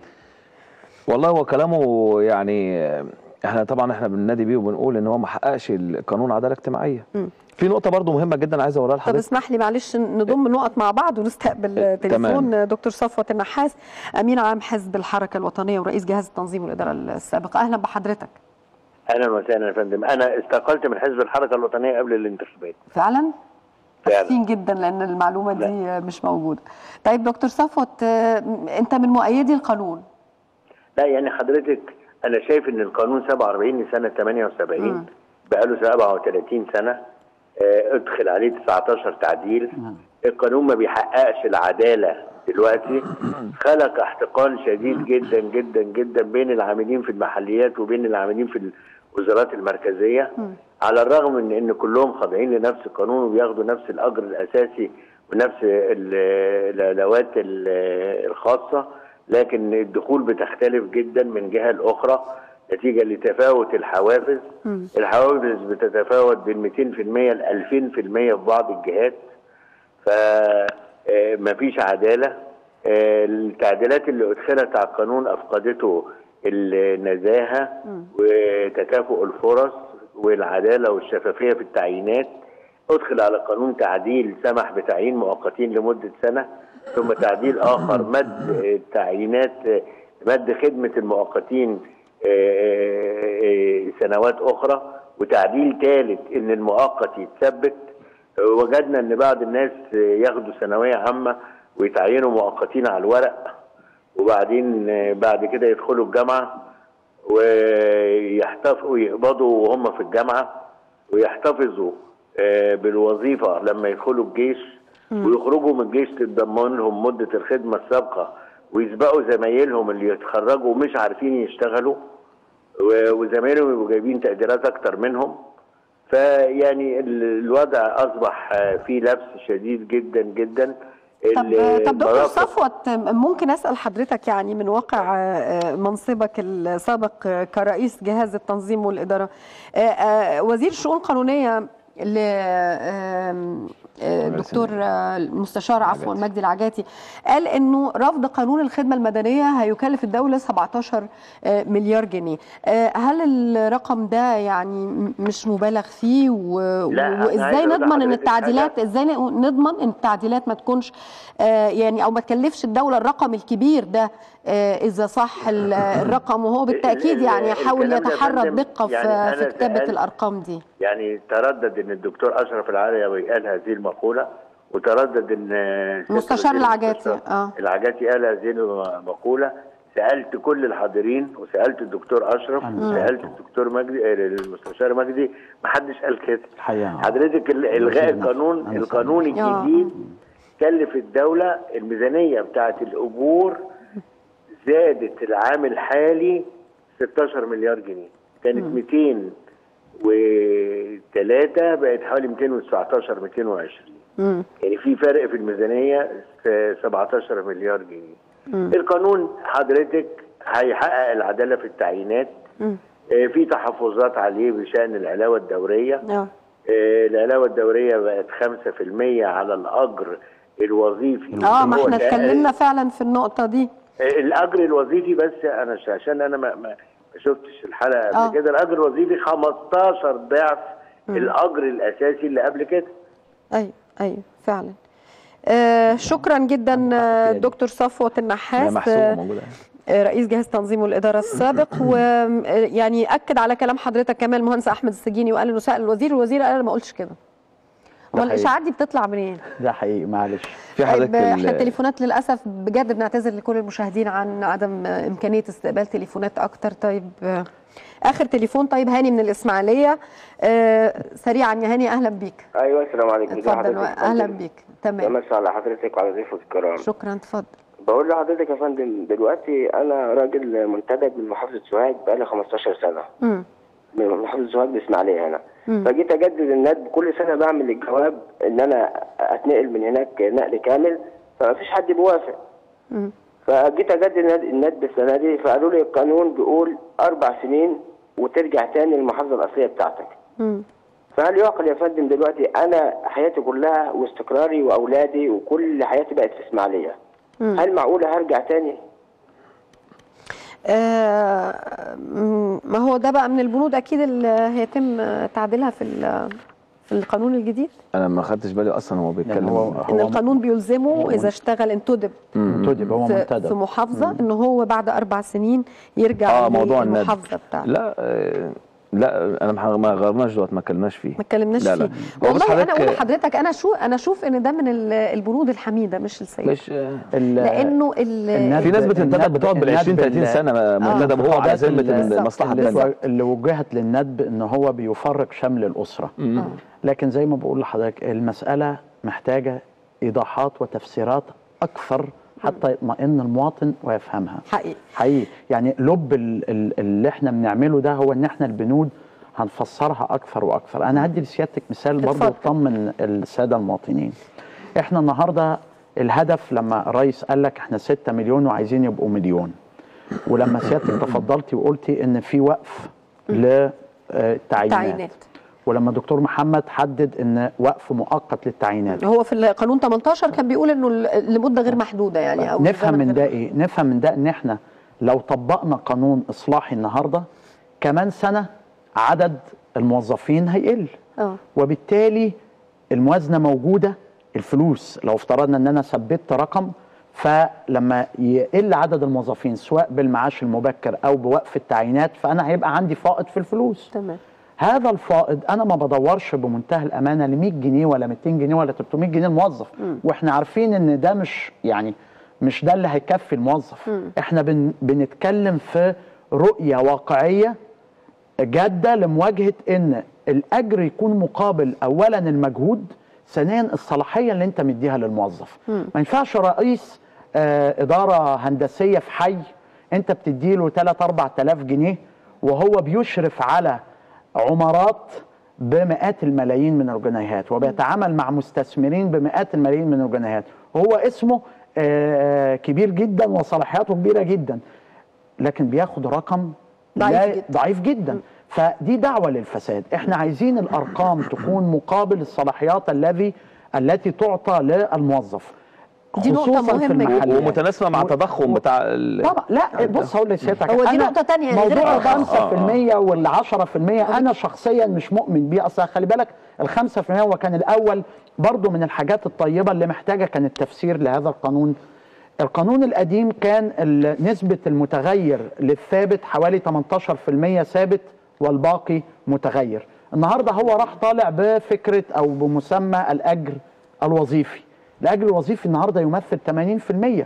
والله هو كلامه يعني آه، احنا طبعا احنا بننادي بيه وبنقول ان هو ما حققش القانون عداله اجتماعيه مم. في نقطه برضو مهمه جدا عايز اوريها طب لحضرتك اسمح لي معلش نضم نقط مع بعض ونستقبل تليفون دكتور صفوت النحاس امين عام حزب الحركه الوطنيه ورئيس جهاز التنظيم والاداره السابق اهلا بحضرتك اهلا وسهلا يا فندم انا استقلت من حزب الحركه الوطنيه قبل الانتخابات فعلا فعلا اسفين جدا لان المعلومه دي مش موجوده طيب دكتور صفوت آه، انت من مؤيدي القانون لا يعني حضرتك انا شايف ان القانون 47 لسنه 78 بقاله 37 سنه آه، ادخل عليه 19 تعديل القانون ما بيحققش العداله دلوقتي خلق احتقان شديد جدا جدا جدا بين العاملين في المحليات وبين العاملين في الوزارات المركزيه على الرغم من ان كلهم خاضعين لنفس القانون وبياخدوا نفس الاجر الاساسي ونفس ال- الادوات ال- الخاصه لكن الدخول بتختلف جدا من جهه لاخرى نتيجه لتفاوت الحوافز الحوافز بتتفاوت بين 200% ل 2000% في بعض الجهات فمفيش عداله آه، التعديلات اللي ادخلت على القانون افقدته النزاهه وتكافؤ الفرص والعداله والشفافيه في التعيينات ادخل على القانون تعديل سمح بتعيين مؤقتين لمده سنه ثم تعديل اخر مد التعيينات مد خدمه المؤقتين آه، آه، سنوات اخرى وتعديل ثالث ان المؤقت يتثبت وجدنا ان بعض الناس ياخدوا ثانويه عامه ويتعينوا مؤقتين على الورق وبعدين بعد كده يدخلوا الجامعه ويحتفظوا يقبضوا وهم في الجامعه ويحتفظوا آه، بالوظيفه لما يدخلوا الجيش ويخرجوا من الجيش تتضمن لهم مده الخدمه السابقه ويسبقوا زمايلهم اللي يتخرجوا ومش عارفين يشتغلوا و- وزمايلهم يبقوا جايبين تقديرات اكتر منهم فيعني ال- الوضع اصبح آه، فيه لبس شديد جدا جدا طب ال- طب دكتور المرافق- صفوت ممكن اسال حضرتك يعني من واقع آه، منصبك السابق آه، كرئيس جهاز التنظيم والاداره آه، آه، وزير الشؤون القانونيه ل آم، آه، الدكتور آه، المستشار عفوا مجدي العجاتي قال انه رفض قانون الخدمه المدنيه هيكلف الدوله 17 آه، مليار جنيه آه، هل الرقم ده يعني م- مش مبالغ فيه و- لا، أنا عايز وازاي أقول نضمن ان لحضرتك التعديلات ازاي ن- نضمن ان التعديلات ما تكونش آه، يعني او ما تكلفش الدوله الرقم الكبير ده آه، اذا صح ال- الرقم وهو بالتاكيد ال- يعني يحاول الكلام ده يا يتحرى فندم الدقه في يعني أنا في كتابه سألت- الارقام دي يعني تردد ان الدكتور اشرف العربي قال هذه المقوله وتردد ان سيادة مستشار وزير العجاتي المستشار اه العجاتي قال هذه المقوله سالت كل الحاضرين وسالت الدكتور اشرف وسالت الدكتور مجدي آه، المستشار مجدي ما حدش قال كده الحقيقه حضرتك ال- الغاء القانون أنا القانون سامع. الجديد كلف الدوله الميزانيه بتاعت الاجور زادت العام الحالي 16 مليار جنيه كانت وثلاثة بقت حوالي 219 220 مم. يعني في فرق في الميزانية س- 17 مليار جنيه مم. القانون حضرتك هيحقق العدالة في التعيينات مم. آه، في تحفظات عليه بشأن العلاوة الدورية اه آه، العلاوة الدورية بقت 5% على الأجر الوظيفي اه ما هو احنا الأقل. اتكلمنا فعلا في النقطه دي الاجر الوظيفي بس انا ش- عشان انا ما, ما ما شفتش الحلقه آه. قبل كده الاجر الوظيفي 15 ضعف الاجر الاساسي اللي قبل كده ايوه ايوه فعلا آه شكرا جدا آه، دكتور صفوت هي النحاس محسوبه آه، موجوده آه، رئيس جهاز تنظيم والاداره السابق ويعني اكد على كلام حضرتك كمان المهندس احمد السجيني وقال انه سال الوزير الوزير قال انا ما قلتش كده امال حقيقي. الاشاعات دي بتطلع منين؟ ده حقيقي معلش في حضرتك طيب احنا ال- التليفونات للاسف بجد بنعتذر لكل المشاهدين عن عدم آه، امكانيه استقبال تليفونات اكتر طيب آه، اخر تليفون طيب هاني من الاسماعيليه آه، سريعا يا هاني اهلا بيك ايوه السلام عليكم ازي اتفضل حضرتك يا اهلا فندم؟ بيك تمام بمسي على حضرتك وعلى ضيوفك الكرام شكرا اتفضل بقول لحضرتك يا فندم دلوقتي انا راجل منتدب من محافظه سوهاج بقالي 15 سنه مم. من محافظه سوهاج الاسماعيليه هنا مم. فجيت اجدد الند كل سنه بعمل الجواب ان انا اتنقل من هناك نقل كامل فمفيش حد بيوافق مم. فجيت اجدد الند- الند السنه دي فقالوا لي القانون بيقول اربع سنين وترجع تاني للمحافظه الاصليه بتاعتك مم. فهل يعقل يا فندم دلوقتي انا حياتي كلها واستقراري واولادي وكل حياتي بقت في اسماعيليه مم. هل معقوله هرجع تاني آه، مم، ما هو ده بقى من البنود اكيد اللي هيتم تعديلها في ال- في القانون الجديد انا ما خدتش بالي اصلا هو بيتكلم هو- ان القانون بيلزمه اذا اشتغل انتدب منتدب هو في, في منتدب محافظه ان هو بعد اربع سنين يرجع اه موضوع الندب للمحافظه بتاعته لا آه، لا انا ما- ما غيرناش دلوقتي ما اتكلمناش فيه ما اتكلمناش لا لا فيه هو بس والله انا حضرتك- اقول لحضرتك انا شو انا اشوف ان ده من ال- البنود الحميده مش السيئه مش ال- لانه ال- الندب- في ناس بتنتدب الندب- بتقعد بال 20 30 الندب سنه منتدب وهو على الخطابات ذمه ال- المصلحه اللي, الثانيه اللي وجهت للندب ان هو بيفرق شمل الاسره لكن زي ما بقول لحضرتك المساله محتاجه ايضاحات وتفسيرات اكثر حتى يطمئن المواطن ويفهمها حقيقي حقيقي يعني لب ال- ال- اللي احنا بنعمله ده هو ان احنا البنود هنفسرها اكثر واكثر انا هدي لسيادتك مثال برضه اتفضل. يطمن الساده المواطنين احنا النهارده الهدف لما الرئيس قال لك احنا 6 مليون وعايزين يبقوا مليون ولما سيادتك تفضلتي وقلتي ان في وقف للتعيينات تعيينات ولما دكتور محمد حدد ان وقف مؤقت للتعيينات هو في القانون 18 كان بيقول انه ل- لمده غير محدوده يعني او نفهم زمن من ده غير- ايه نفهم من ده ان احنا لو طبقنا قانون اصلاحي النهارده كمان سنه عدد الموظفين هيقل اه وبالتالي الموازنه موجوده الفلوس لو افترضنا ان انا ثبت رقم فلما يقل عدد الموظفين سواء بالمعاش المبكر او بوقف التعيينات فانا هيبقى عندي فائض في الفلوس تمام هذا الفائض انا ما بدورش بمنتهى الامانه ل 100 جنيه ولا 200 جنيه ولا 300 جنيه الموظف واحنا عارفين ان ده مش يعني مش ده اللي هيكفي الموظف احنا بن بنتكلم في رؤيه واقعيه جاده لمواجهه ان الاجر يكون مقابل اولا المجهود ثانيا الصلاحيه اللي انت مديها للموظف ما ينفعش رئيس آه اداره هندسيه في حي انت بتديله 3 4000 جنيه وهو بيشرف على عمارات بمئات الملايين من الجنيهات وبيتعامل مع مستثمرين بمئات الملايين من الجنيهات هو اسمه آه كبير جدا وصلاحياته كبيره جدا لكن بياخد رقم ضعيف لا- جدا. ضعيف جدا فدي دعوه للفساد احنا عايزين الارقام تكون مقابل الصلاحيات الذي التي تعطى للموظف دي نقطة خصوصاً في مهمة جدا. المحلات. ومتناسبه مع التضخم بتاع ال- طبعا لا بص هقول لسيادتك هو دي أنا نقطة تانية يعني غير موضوع ال الأرقام. 5% وال 10% انا شخصيا مش مؤمن بيه اصلا خلي بالك ال 5% هو كان الاول برضو من الحاجات الطيبه اللي محتاجه كانت تفسير لهذا القانون القانون القديم كان ال- نسبة المتغير للثابت حوالي 18% ثابت والباقي متغير النهاردة هو راح طالع بفكرة أو بمسمى الأجر الوظيفي الأجر الوظيفي النهاردة يمثل 80%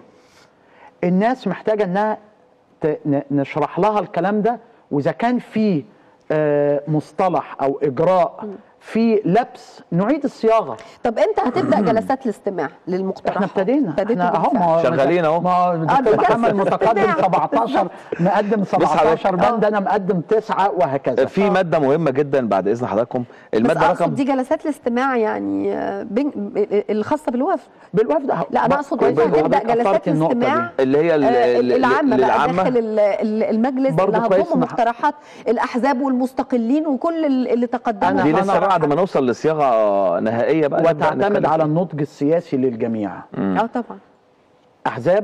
الناس محتاجة أنها ت- ن- نشرح لها الكلام ده وإذا كان في آه، مصطلح أو إجراء في لبس نعيد الصياغه طب امتى هتبدا جلسات الاستماع للمقترحات احنا ابتدينا ابتديتوا احنا اهو ما هو شغالين أهو. ما هو آه، دكتور بجلسة محمد متقدم استماع. 17 مقدم 17 حضرتك. بند انا مقدم تسعه وهكذا في ماده مهمه جدا بعد اذن حضراتكم بس الماده اقصد رقم دي جلسات الاستماع يعني آه، بين الخاصه بالوفد بالوفد لا انا اقصد امتى حضرتك هتبدا أثرت جلسات النقطة دي. الاستماع اللي هي ال- آه، ال- العامه بقى للعامة. داخل ال- ال- المجلس برضو اللي كويس هتضم إن ح- مقترحات الاحزاب والمستقلين وكل ال- اللي تقدموا دي أنا- لسه بعد ما نوصل لصياغه نهائيه بقى نبدأ وتعتمد نتكلم على فيها. النضج السياسي للجميع اه طبعا احزاب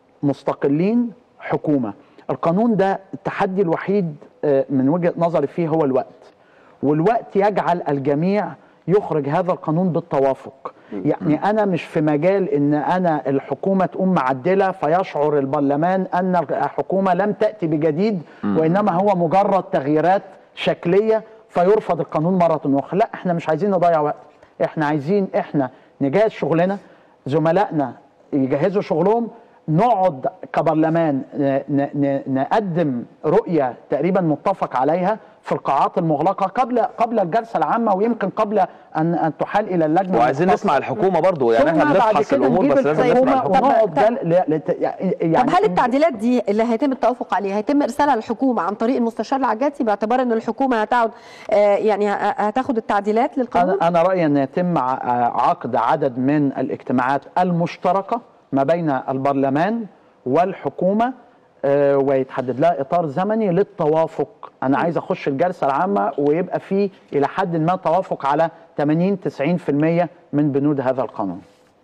مستقلين حكومه القانون ده التحدي الوحيد آه، من وجهه نظري فيه هو الوقت والوقت يجعل الجميع يخرج هذا القانون بالتوافق يعني انا مش في مجال ان انا الحكومه تقوم معدله فيشعر البرلمان ان الحكومه لم تاتي بجديد وانما هو مجرد تغييرات شكليه فيرفض القانون مره اخرى لا احنا مش عايزين نضيع وقت احنا عايزين احنا نجهز شغلنا زملائنا يجهزوا شغلهم نقعد كبرلمان ن- ن- ن- نقدم رؤيه تقريبا متفق عليها في القاعات المغلقه قبل قبل الجلسه العامه ويمكن قبل ان ان تحال الى اللجنه وعايزين المختصة. نسمع الحكومه برضو يعني احنا ثم بعد بنفحص كده الامور نجيب بس لازم نسمع الحكومه الحكومه ونقعد طب- جل... ل- لت- يعني طب هل التعديلات دي اللي هيتم التوافق عليها هيتم ارسالها للحكومه عن طريق المستشار العجاتي باعتبار ان الحكومه هتقعد آه، يعني ه- هتاخد التعديلات للقانون انا انا رايي ان يتم ع- عقد عدد من الاجتماعات المشتركه ما بين البرلمان والحكومه آه، ويتحدد لها اطار زمني للتوافق انا عايز اخش الجلسه العامه ويبقى في الى حد ما توافق على 80 90% من بنود هذا القانون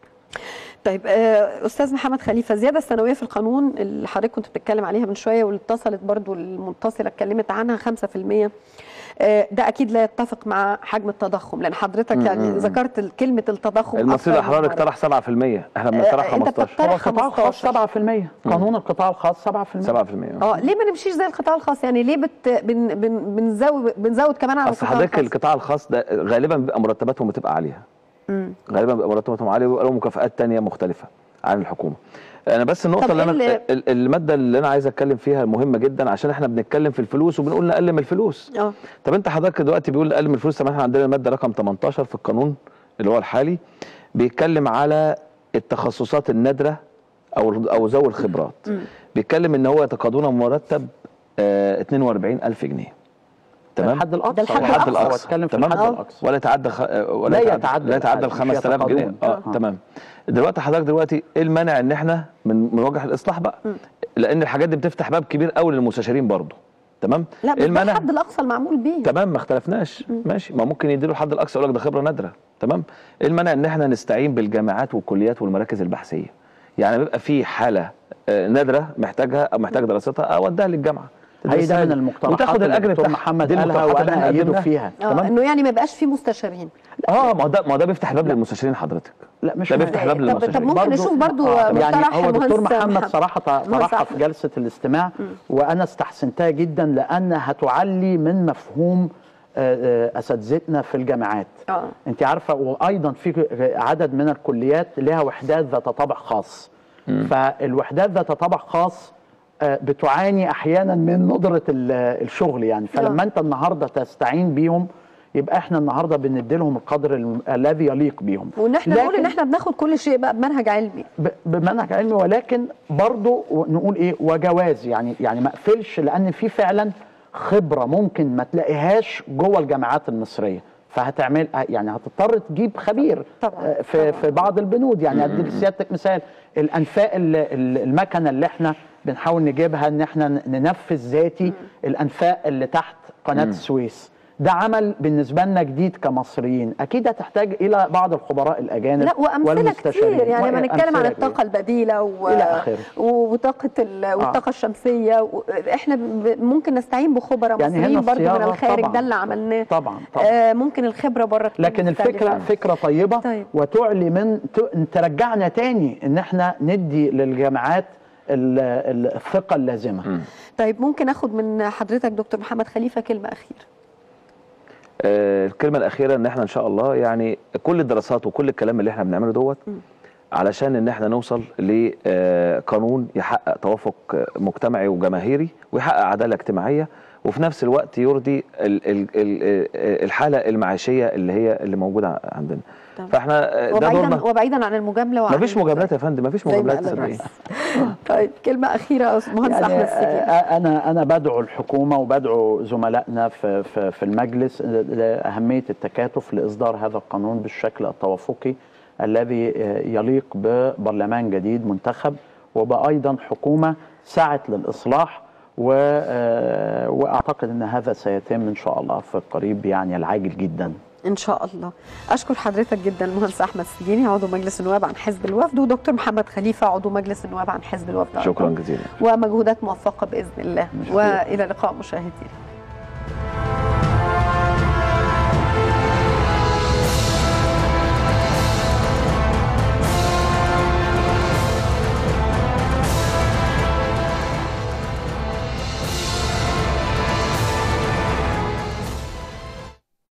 طيب آه، استاذ محمد خليفه الزياده السنويه في القانون اللي حضرتك كنت بتتكلم عليها من شويه واللي اتصلت برضو المتصله اتكلمت عنها 5% آه، ده اكيد لا يتفق مع حجم التضخم لان حضرتك يعني ذكرت ال- كلمه التضخم المصير أكتر من الاحرار مرة. اقترح 7% احنا بنقترح آه، أنت 15 بتقترح هو القطاع الخاص 15. 7% قانون القطاع الخاص 7% 7% اه ليه ما نمشيش زي القطاع الخاص يعني ليه بت بن بن بنزود بنزود كمان على اصل القطاع حضرتك الخاص القطاع الخاص ده غالبا بيبقى مرتباتهم بتبقى عاليه مم. غالبا بيبقى مرتباتهم عاليه وبيبقى لهم مكافآت تانية مختلفة عن الحكومة انا بس النقطة طب اللي انا إيه ال- المادة اللي انا عايز اتكلم فيها مهمة جدا عشان احنا بنتكلم في الفلوس وبنقول نقلل من الفلوس اه طب انت حضرتك دلوقتي بيقول نقلل من الفلوس طب احنا عندنا المادة رقم 18 في القانون اللي هو الحالي بيتكلم على التخصصات النادرة او او ذوي الخبرات بيتكلم ان هو يتقاضون مرتب آه 42000 جنيه تمام الحد الاقصى ده الحد الحد الأقصى. هو الاقصى اتكلم في تمام الحد الاقصى ولا يتعدى خ... ولا لا يتعدى يتعدى لا يتعدى ال مش 5000 جنيه يتقاضون. اه آه. تمام دلوقتي حضرتك دلوقتي ايه المانع ان احنا من من وجه الاصلاح بقى لان الحاجات دي بتفتح باب كبير قوي للمستشارين برضه تمام لا ايه بس ده المانع الحد الاقصى المعمول بيه تمام ما اختلفناش ماشي ما ممكن يديله الحد الاقصى يقول لك ده خبره نادره تمام ايه المانع ان احنا نستعين بالجامعات والكليات والمراكز البحثيه يعني بيبقى في حاله آه، نادره محتاجها او محتاج دراستها اوديها للجامعه هي ده تدرسها من المقترحات وتاخد اللي الاجر الدكتور بتاعها محمد دي قالها المقترحات اللي وانا احنا ايده قدمناها. فيها اه تمام. انه يعني ما يبقاش في مستشارين اه ما هو ده ما هو ده بيفتح باب للمستشارين حضرتك لا مش ده بيفتح باب طب- للمستشارين طب ممكن نشوف برضو يعني مقترح هو دكتور المهندس محمد محمد. صراحه مهندس طرحها أحمد. في جلسه الاستماع وانا استحسنتها جدا لانها تعلي من مفهوم آه، آه، اساتذتنا في الجامعات اه انت عارفه وايضا في عدد من الكليات لها وحدات ذات طابع خاص فالوحدات ذات طابع خاص آه، بتعاني احيانا من ندره ال- الشغل يعني فلما آه. انت النهارده تستعين بيهم يبقى احنا النهارده بندي لهم القدر الم- الذي يليق بيهم وان احنا نقول ان لكن- احنا بناخد كل شيء بقى بمنهج علمي ب- بمنهج علمي ولكن برضه نقول ايه وجواز يعني يعني ما اقفلش لان في فعلا خبره ممكن ما تلاقيهاش جوه الجامعات المصريه فهتعمل يعني هتضطر تجيب خبير طبعاً، آه، في طبعاً. في بعض البنود يعني ادي لسيادتك مثال الانفاق ال- ال- المكنه اللي احنا بنحاول نجيبها ان احنا ن- ننفذ ذاتي الانفاق اللي تحت قناه السويس ده عمل بالنسبه لنا جديد كمصريين اكيد هتحتاج الى بعض الخبراء الاجانب لا وامثله والمستشارين. كتير يعني لما نتكلم عن وأمثلة الطاقه البديله و... إلى آخره. وطاقه ال... والطاقه الشمسيه و... احنا ب... ممكن نستعين بخبراء يعني مصريين هنا برضو من الصياغة الخارج طبعاً. ده اللي عملناه طبعا طبعا آه ممكن الخبره بره تكون لكن الفكره مختلفة. فكره طيبه طيب. وتعلي من ت- ترجعنا تاني ان احنا ندي للجامعات ال- ال- الثقه اللازمه طيب ممكن اخد من حضرتك دكتور محمد خليفه كلمه اخيره آه، الكلمه الاخيره ان احنا ان شاء الله يعني كل الدراسات وكل الكلام اللي احنا بنعمله دوت علشان ان احنا نوصل لقانون يحقق توافق آه، مجتمعي وجماهيري ويحقق عداله اجتماعيه وفي نفس الوقت يرضي ال- ال- ال- الحاله المعيشيه اللي هي اللي موجوده عندنا تمام. فاحنا ده وبعيدا دورنا وبعيدا عن المجامله وعن مفيش مجاملات يا فندم مفيش زي ما مجاملات قال صدقيني الرئيس. طيب كلمه اخيره يا مهندس يعني احمد السجين آه، انا انا بدعو الحكومه وبدعو زملائنا في في في المجلس لاهميه التكاتف لاصدار هذا القانون بالشكل التوافقي الذي آه، يليق ببرلمان جديد منتخب وبايضا حكومه سعت للاصلاح و آه، واعتقد ان هذا سيتم ان شاء الله في القريب يعني العاجل جدا ان شاء الله اشكر حضرتك جدا المهندس احمد السجيني عضو مجلس النواب عن حزب الوفد ودكتور محمد خليفه عضو مجلس النواب عن حزب الوفد شكرا أيضاً. جزيلا ومجهودات موفقه باذن الله والى اللقاء مشاهدينا